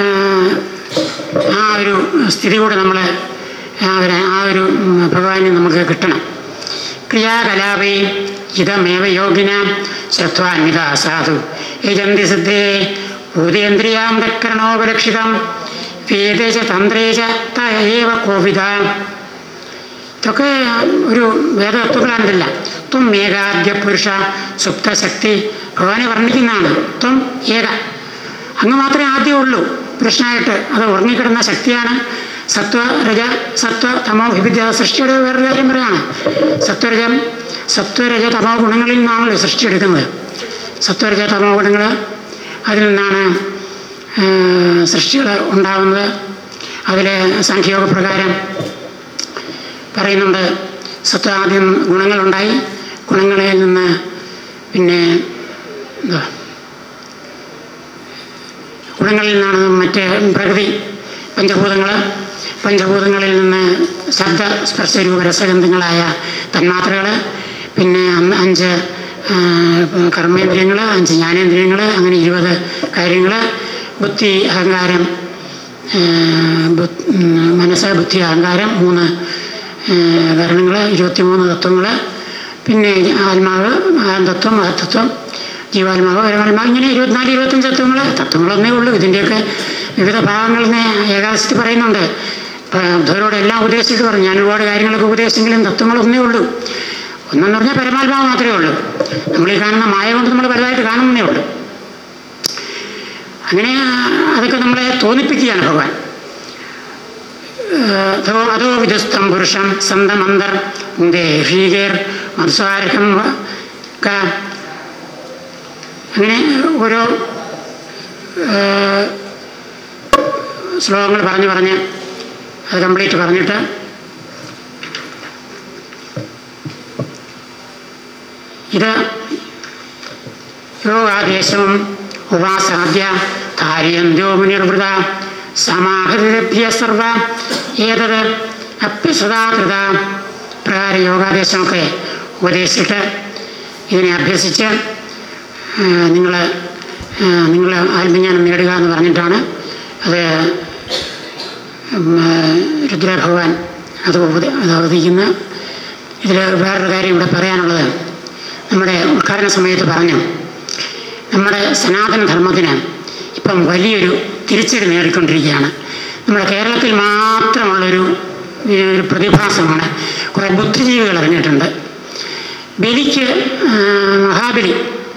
ആ ഒരു സ്ഥിതി കൂടെ നമ്മൾ ആ ഒരു ആ ഒരു ഉം, ഭഗവാന് നമുക്ക് കിട്ടണം ക്രിയാകലാപേ ഇതമേവ യോഗിന ശ്രദ്ധാന്വിത സാധു യജന്തി സിദ്ധേ ഭൂതേന്ദ്രിയാം തത്കരണോപലക്ഷിതം വേദേച തന്ത്രേച തയേവ കോവിത ഇതൊക്കെ ഒരു വേദതത്വങ്ങളാണിതല്ല ത്വം ഏകാദ്യ പുരുഷ സുപ്തശക്തി ഭഗവാനെ വർണ്ണിക്കുന്നതാണ് ത്വം ഏക അങ്ങ് മാത്രമേ ആദ്യം ഉള്ളൂ പുരുഷനായിട്ട് അത് ഉറങ്ങിക്കിടന്ന ശക്തിയാണ് സത്വ രജ സത്വ തമോ വിവിധ സൃഷ്ടിയുടെ വേറൊരു കാര്യം പറയാണ് സത്വരജം സത്വരജ തമോ ഗുണങ്ങളിൽ നിന്നാണല്ലോ സൃഷ്ടിയെടുക്കുന്നത് സത്വരജ തമോ ഗുണങ്ങൾ അതിൽ നിന്നാണ് സൃഷ്ടികൾ ഉണ്ടാകുന്നത് അതിൽ സാഖ്യയോഗ പ്രകാരം പറയുന്നുണ്ട് സത്വ ആദ്യം ഗുണങ്ങളുണ്ടായി ഗുണങ്ങളിൽ നിന്ന് പിന്നെ എന്താ ഗുണങ്ങളിൽ നിന്നാണ് മറ്റ് പ്രകൃതി പഞ്ചഭൂതങ്ങൾ പഞ്ചഭൂതങ്ങളിൽ നിന്ന് ശബ്ദ സ്പർശ രൂപ രസഗന്ധങ്ങളായ തന്മാത്രകൾ പിന്നെ അന്ന് അഞ്ച് ആ, കർമ്മേന്ദ്രിയങ്ങൾ അഞ്ച് ജ്ഞാനേന്ദ്രിയങ്ങൾ അങ്ങനെ ഇരുപത് കാര്യങ്ങൾ ബുദ്ധി അഹങ്കാരം ആ, ബു- ഉം, മനസ്സ് ബുദ്ധി അഹങ്കാരം മൂന്ന് കരണങ്ങൾ ഇരുപത്തിമൂന്ന് തത്വങ്ങൾ പിന്നെ ആത്മാവ് തത്വം മഹത്തത്വം ജീവാത്മാവ് പരമാത്മാവ് ഇങ്ങനെ ഇരുപത്തിനാല് ഇരുപത്തഞ്ച് തത്വങ്ങൾ തത്വങ്ങളൊന്നേ ഉള്ളൂ ഇതിൻ്റെയൊക്കെ വിവിധ ഭാഗങ്ങളിൽ നിന്ന് ഏകാദശത്തിൽ പറയുന്നുണ്ട് ധോരോട് എല്ലാം ഉപദേശിച്ചിട്ട് പറഞ്ഞു ഞാൻ ഒരുപാട് കാര്യങ്ങളൊക്കെ ഉപദേശിച്ചെങ്കിലും തത്വങ്ങളൊന്നേ ഉള്ളൂ ഒന്നെന്ന് പറഞ്ഞാൽ പരമാത്മാവ് മാത്രമേ ഉള്ളൂ നമ്മൾ ഈ കാണുന്ന മായ കൊണ്ട് നമ്മൾ വലുതായിട്ട് കാണുന്നേ ഉള്ളൂ അങ്ങനെ അതൊക്കെ നമ്മളെ തോന്നിപ്പിക്കുകയാണ് ഭഗവാൻ ഏഹ് അതോ അതോ വിദസ്തം പുരുഷം സന്തമന്തർ ദേഹീകേർ മത്സാരകം അങ്ങനെ ഓരോ ഏഹ് ശ്ലോകങ്ങൾ പറഞ്ഞു പറഞ്ഞ് അത് കംപ്ലീറ്റ് പറഞ്ഞിട്ട് ഇത് യോഗാദേശവും ഉപാസാദ്യ കാര്യന്തോ മുനിർവൃത സമാഹൃത്യ സർവ ഏതത് അഭ്യസതാകൃത പ്രകാരം യോഗാദേശമൊക്കെ ഉപദേശിച്ചിട്ട് ഇതിനെ അഭ്യസിച്ച് നിങ്ങൾ നിങ്ങൾ ആത്മജ്ഞാനം നേടുക എന്ന് പറഞ്ഞിട്ടാണ് അത് ഉം, ആ, രുദ്രഭഗവാൻ അത് ഉപദേ അത് അവതരിക്കുന്ന ഇതിൽ വേറൊരു കാര്യം ഇവിടെ പറയാനുള്ളത് നമ്മുടെ ഉദ്ഘാടന സമയത്ത് പറഞ്ഞു നമ്മുടെ സനാതന ധർമ്മത്തിന് ഇപ്പം വലിയൊരു തിരിച്ചടി നേടിക്കൊണ്ടിരിക്കുകയാണ് നമ്മുടെ കേരളത്തിൽ മാത്രമുള്ളൊരു ഈ ഒരു പ്രതിഭാസമാണ് കുറേ ബുദ്ധിജീവികൾ ഇറങ്ങിയിട്ടുണ്ട് ബലിക്ക് ആ, മഹാബലി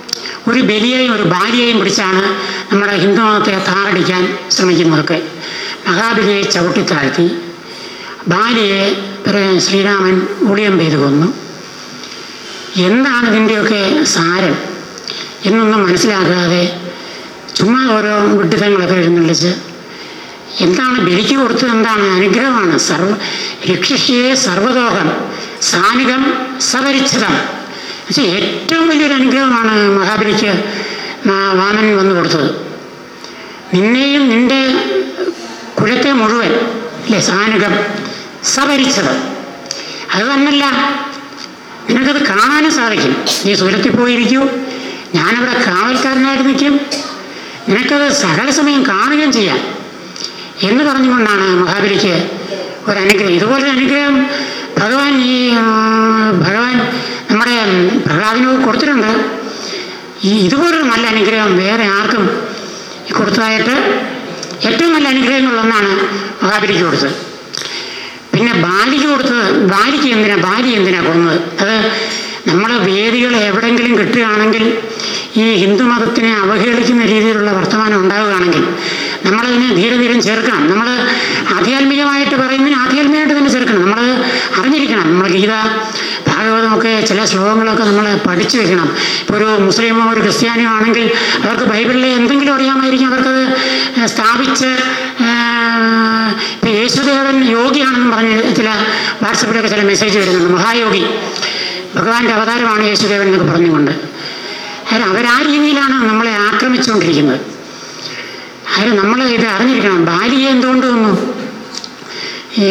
ഒരു ബലിയെയും ഒരു ഭാര്യയെയും പിടിച്ചാണ് നമ്മുടെ ഹിന്ദു മതത്തെ താറടിക്കാൻ ശ്രമിക്കുന്നതൊക്കെ മഹാബലിയെ ചവിട്ടിത്താഴ്ത്തി ബാലിയെ പിറകെ ശ്രീരാമൻ ഒളിയം ചെയ്ത് കൊന്നു എന്താണ് ഇതിൻ്റെയൊക്കെ സാരം എന്നൊന്നും മനസ്സിലാക്കാതെ ചുമ്മാ ഓരോ വിഡിതങ്ങളൊക്കെ എഴുന്നള്ളിച്ച് എന്താണ് ബലിക്ക് കൊടുത്തത് എന്താണ് അനുഗ്രഹമാണ് സർവ രക്ഷിഷ്യേ സർവതോഹം സാനികം സപരിച്ഛിതം പക്ഷേ ഏറ്റവും വലിയൊരു അനുഗ്രഹമാണ് മഹാബലിക്ക് മാ- വാമൻ വന്നു കൊടുത്തത് നിന്നെയും നിന്റെ കുലത്തെ മുഴുവൻ അല്ലേ സാനുകം സപരിച്ചത് അത് തന്നല്ല നിനക്കത് കാണാനും സാധിക്കും നീ സുരത്തിൽ പോയിരിക്കൂ ഞാനവിടെ കാവൽക്കാരനായിട്ട് നിൽക്കും നിനക്കത് സകല സമയം കാണുകയും ചെയ്യാം എന്ന് പറഞ്ഞുകൊണ്ടാണ് മഹാബലിക്ക് ഒരു അനുഗ്രഹം ഇതുപോലൊരു അനുഗ്രഹം ഭഗവാൻ ഈ ഉം, ഭഗവാൻ നമ്മുടെ പ്രഹ്ലാദിന് കൊടുത്തിട്ടുണ്ട് ഈ ഇതുപോലൊരു നല്ല അനുഗ്രഹം വേറെ ആർക്കും കൊടുത്തതായിട്ട് ഏറ്റവും നല്ല അനുഗ്രഹങ്ങളിലൊന്നാണ് മഹാബലിക്ക് കൊടുത്തത് പിന്നെ ബാലിക്ക് കൊടുത്തത് ബാലിക്ക് എന്തിനാ ബാലി എന്തിനാ കൊന്നത് അത് നമ്മൾ വേദികൾ എവിടെങ്കിലും കിട്ടുകയാണെങ്കിൽ ഈ ഹിന്ദു മതത്തിനെ അവഹേളിക്കുന്ന രീതിയിലുള്ള വർത്തമാനം ഉണ്ടാവുകയാണെങ്കിൽ നമ്മളതിനെ ധീരെ ധീരം ചേർക്കണം നമ്മൾ ആധ്യാത്മികമായിട്ട് പറയുന്നതിന് ആധ്യാത്മികമായിട്ട് തന്നെ ചേർക്കണം നമ്മൾ അറിഞ്ഞിരിക്കണം നമ്മൾ ഗീത ഭാഗവതമൊക്കെ ചില ശ്ലോകങ്ങളൊക്കെ നമ്മൾ പഠിച്ചു വെക്കണം ഇപ്പോൾ ഒരു മുസ്ലിമോ ഒരു ക്രിസ്ത്യാനിയോ ആണെങ്കിൽ അവർക്ക് ബൈബിളിലെ എന്തെങ്കിലും അറിയാമായിരിക്കും അവർക്കത് സ്ഥാപിച്ച് ഇപ്പോൾ യേശുദേവൻ യോഗിയാണെന്നും പറഞ്ഞ് ചില വാട്സപ്പിലൊക്കെ ചില മെസ്സേജ് വരുന്നുണ്ട് മഹായോഗി ഭഗവാന്റെ അവതാരമാണ് യേശുദേവൻ എന്നൊക്കെ പറഞ്ഞുകൊണ്ട് അവർ അവരാ രീതിയിലാണ് നമ്മളെ ആക്രമിച്ചുകൊണ്ടിരിക്കുന്നത് അവർ നമ്മൾ ഇത് അറിഞ്ഞിരിക്കണം ബാലിയെ എന്തുകൊണ്ട് വന്നു ഈ,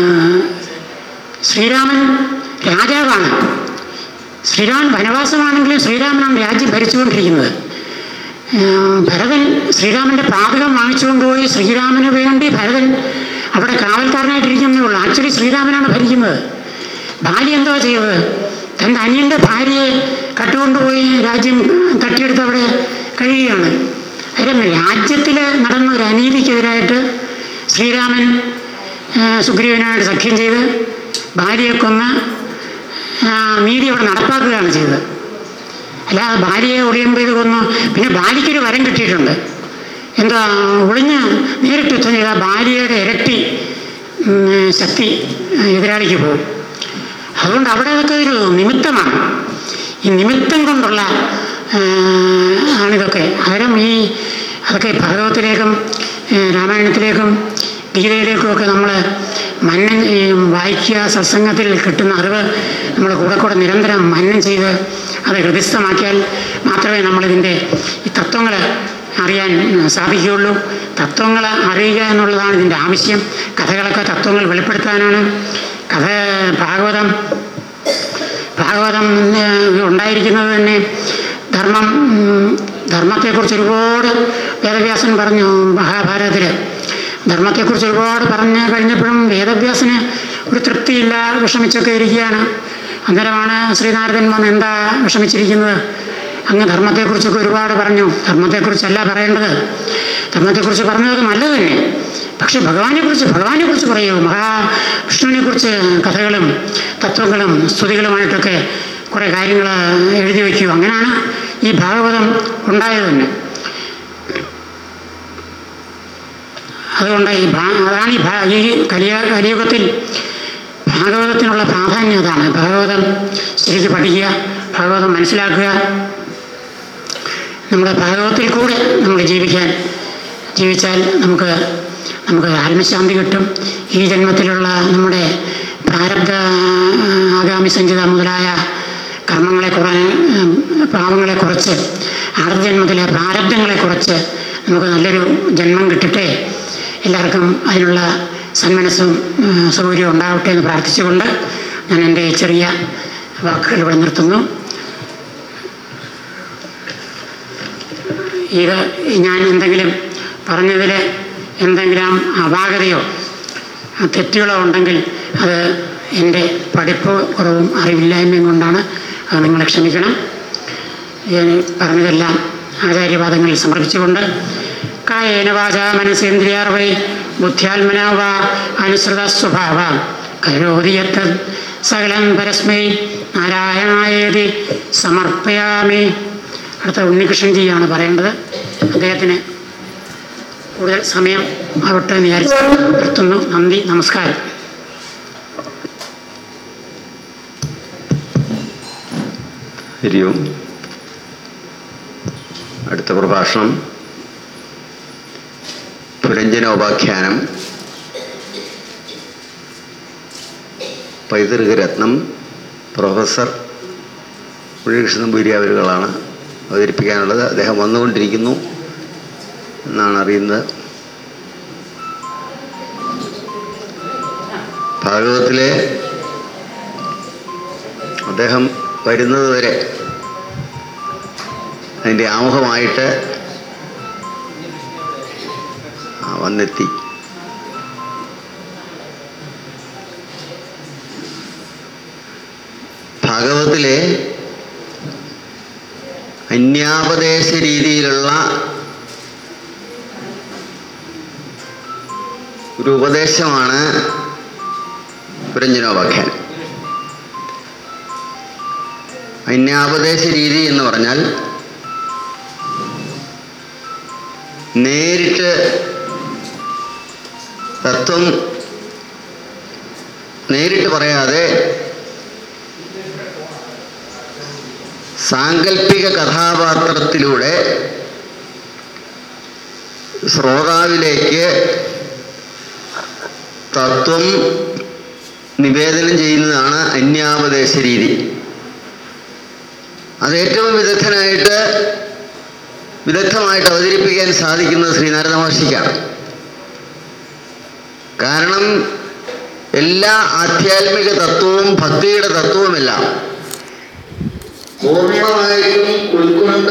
ശ്രീരാമൻ രാജാവാണ് ശ്രീരാമൻ വനവാസമാണെങ്കിലും ശ്രീരാമനാണ് രാജ്യം ഭരിച്ചുകൊണ്ടിരിക്കുന്നത് ഏഹ് ഭരതൻ ശ്രീരാമൻ്റെ പാതകം വാങ്ങിച്ചുകൊണ്ടുപോയി ശ്രീരാമന് വേണ്ടി ഭരതൻ അവിടെ കാവൽക്കാരനായിട്ടിരിക്കുന്നേ ഉള്ളൂ ആക്ച്വലി ശ്രീരാമനാണ് ഭരിക്കുന്നത് ഭാര്യ എന്തോ ചെയ്തത് തൻ്റെ അനിയൻ്റെ ഭാര്യയെ കട്ടുകൊണ്ടുപോയി രാജ്യം തട്ടിയെടുത്ത് അവിടെ കഴിയുകയാണ് അതായത് രാജ്യത്തിൽ നടന്ന ഒരു അനീതിക്കെതിരായിട്ട് ശ്രീരാമൻ ഏഹ് സുഗ്രീവനായിട്ട് സഖ്യം ചെയ്ത് ഭാര്യയെ കൊന്ന് ആ, നീതി അവിടെ നടപ്പാക്കുകയാണ് ചെയ്തത് അല്ലാതെ ഭാര്യയെ ഒളിയം ചെയ്ത് കൊന്നു പിന്നെ ഭാര്യയ്ക്കൊരു വരം കിട്ടിയിട്ടുണ്ട് എന്താ ഒളിഞ്ഞ് നേരിട്ട് യുദ്ധം ചെയ്താൽ ഭാര്യയുടെ ഇരട്ടി ഉം, ശക്തി എതിരാളിക്ക് പോകും അതുകൊണ്ട് അവിടെ അതൊക്കെ ഒരു നിമിത്തമാണ് ഈ നിമിത്തം കൊണ്ടുള്ള ആ, ആണിതൊക്കെ അന്നേരം ഈ അതൊക്കെ ഭാഗവത്തിലേക്കും ഏ, രാമായണത്തിലേക്കും ഗീതയിലേക്കും ഒക്കെ നമ്മൾ മന്നം ഈ വായിക്കുക സത്സംഗത്തിൽ കിട്ടുന്ന അറിവ് നമ്മൾ കൂടെ കൂടെ നിരന്തരം മന്നം ചെയ്ത് അത് ഹൃദയസ്ഥമാക്കിയാൽ മാത്രമേ നമ്മളിതിൻ്റെ ഈ തത്വങ്ങൾ അറിയാൻ സാധിക്കുകയുള്ളൂ തത്വങ്ങൾ അറിയുക എന്നുള്ളതാണ് ഇതിൻ്റെ ആവശ്യം കഥകളൊക്കെ തത്വങ്ങൾ വെളിപ്പെടുത്താനാണ് കഥ ഭാഗവതം ഭാഗവതം ഏഹ്, ഉണ്ടായിരിക്കുന്നത് തന്നെ ധർമ്മം ഉം, ധർമ്മത്തെക്കുറിച്ച് ഒരുപാട് വേദവ്യാസൻ പറഞ്ഞു മഹാഭാരതത്തിൽ ധർമ്മത്തെക്കുറിച്ച് ഒരുപാട് പറഞ്ഞു കഴിഞ്ഞപ്പോഴും വേദവ്യാസന് ഒരു തൃപ്തിയില്ല വിഷമിച്ചൊക്കെ ഇരിക്കുകയാണ് അന്നേരമാണ് ശ്രീനാരദൻ വന്ന് എന്താ വിഷമിച്ചിരിക്കുന്നത് അങ്ങ് ധർമ്മത്തെക്കുറിച്ചൊക്കെ ഒരുപാട് പറഞ്ഞു ധർമ്മത്തെക്കുറിച്ചല്ല പറയേണ്ടത് ധർമ്മത്തെക്കുറിച്ച് പറഞ്ഞതൊക്കെ നല്ലത് തന്നെ പക്ഷെ ഭഗവാനെക്കുറിച്ച് ഭഗവാനെക്കുറിച്ച് പറയൂ മഹാവിഷ്ണുവിനെക്കുറിച്ച് കഥകളും തത്വങ്ങളും സ്തുതികളുമായിട്ടൊക്കെ കുറേ കാര്യങ്ങൾ എഴുതി വയ്ക്കൂ അങ്ങനെയാണ് ഈ ഭാഗവതം ഉണ്ടായത് തന്നെ അതുകൊണ്ട് ഈ ഭാ- അതാണ് ഈ ഭാ- ഈ കലിയ കലിയുഗത്തിൽ ഭാഗവതത്തിനുള്ള പ്രാധാന്യം അതാണ് ഭാഗവതം ശരിക്ക് പഠിക്കുക ഭാഗവതം മനസ്സിലാക്കുക നമ്മുടെ ഭാഗവത്തിൽ കൂടെ നമ്മൾ ജീവിക്കാൻ ജീവിച്ചാൽ നമുക്ക് നമുക്ക് ആത്മശാന്തി കിട്ടും ഈ ജന്മത്തിലുള്ള നമ്മുടെ പ്രാരബ്ധ ആ, ആഗാമി സഞ്ചിത മുതലായ കർമ്മങ്ങളെ കുറ പാവങ്ങളെ കുറച്ച് അടുത്ത ജന്മത്തിലെ പ്രാരബ്ധങ്ങളെ കുറച്ച് നമുക്ക് നല്ലൊരു ജന്മം കിട്ടട്ടെ എല്ലാവർക്കും അതിനുള്ള സന്മനസ്സും ആ, സൗകര്യവും ഉണ്ടാവട്ടെ എന്ന് പ്രാർത്ഥിച്ചുകൊണ്ട് ഞാൻ എൻ്റെ ഈ ചെറിയ വാക്കുകൾ ഇവിടെ നിർത്തുന്നു ഇത് ഞാൻ എന്തെങ്കിലും പറഞ്ഞതിൽ എന്തെങ്കിലും അപാകതയോ ആ, തെറ്റുകളോ ഉണ്ടെങ്കിൽ അത് എൻ്റെ പഠിപ്പ് കുറവും അറിവില്ലായ്മയും കൊണ്ടാണ് അത് നിങ്ങൾ ക്ഷമിക്കണം ഞാൻ പറഞ്ഞതെല്ലാം ആചാര്യവാദങ്ങളിൽ സമർപ്പിച്ചുകൊണ്ട് കായേന വാച മനസ്സേന്ദ്രിയാർവൈ ബുദ്ധ്യാത്മന വാ അനുസൃത സ്വഭാവ കരോതി യത്ത് സകലം പരസ്മൈ നാരായണായേതി സമർപ്പയാമി അടുത്ത ഉണ്ണികൃഷ്ണൻജിയാണ് പറയേണ്ടത് അദ്ദേഹത്തിന് കൂടുതൽ സമയം ആവട്ടെ എന്ന് വിചാരിച്ച് നിർത്തുന്നു നന്ദി നമസ്കാരം ഹരി ഓം അടുത്ത പ്രഭാഷണം പുരഞ്ജനോപാഖ്യാനം പൈതൃക രത്നം പ്രൊഫസർ ഉണ്ണികൃഷ്ണൻ പുരി അവരുകളാണ് അവതരിപ്പിക്കാനുള്ളത് അദ്ദേഹം വന്നുകൊണ്ടിരിക്കുന്നു എന്നാണ് അറിയുന്നത് ഭാഗവത്തിലെ അദ്ദേഹം വരുന്നത് വരെ അതിൻ്റെ ആമുഖമായിട്ട് ആ, വന്നെത്തി ഭാഗവത്തിലെ അന്യാപദേശ രീതിയിലുള്ള ഒരു ഉപദേശമാണ് പുരഞ്ജനോപാഖ്യാനം അന്യാപദേശ രീതി എന്ന് പറഞ്ഞാൽ നേരിട്ട് തത്വം നേരിട്ട് പറയാതെ സാങ്കല്പിക കഥാപാത്രത്തിലൂടെ ശ്രോതാവിലേക്ക് തത്വം നിവേദനം ചെയ്യുന്നതാണ് അന്യാപദേശ രീതി അത് ഏറ്റവും വിദഗ്ധനായിട്ട് വിദഗ്ധമായിട്ട് അവതരിപ്പിക്കാൻ സാധിക്കുന്നത് ശ്രീനാരദ മഹർഷിക്കാണ് കാരണം എല്ലാ ആധ്യാത്മിക തത്വവും ഭക്തിയുടെ തത്വവുമെല്ലാം പൂർണ്ണമായിട്ടും ഉൾക്കൊണ്ട്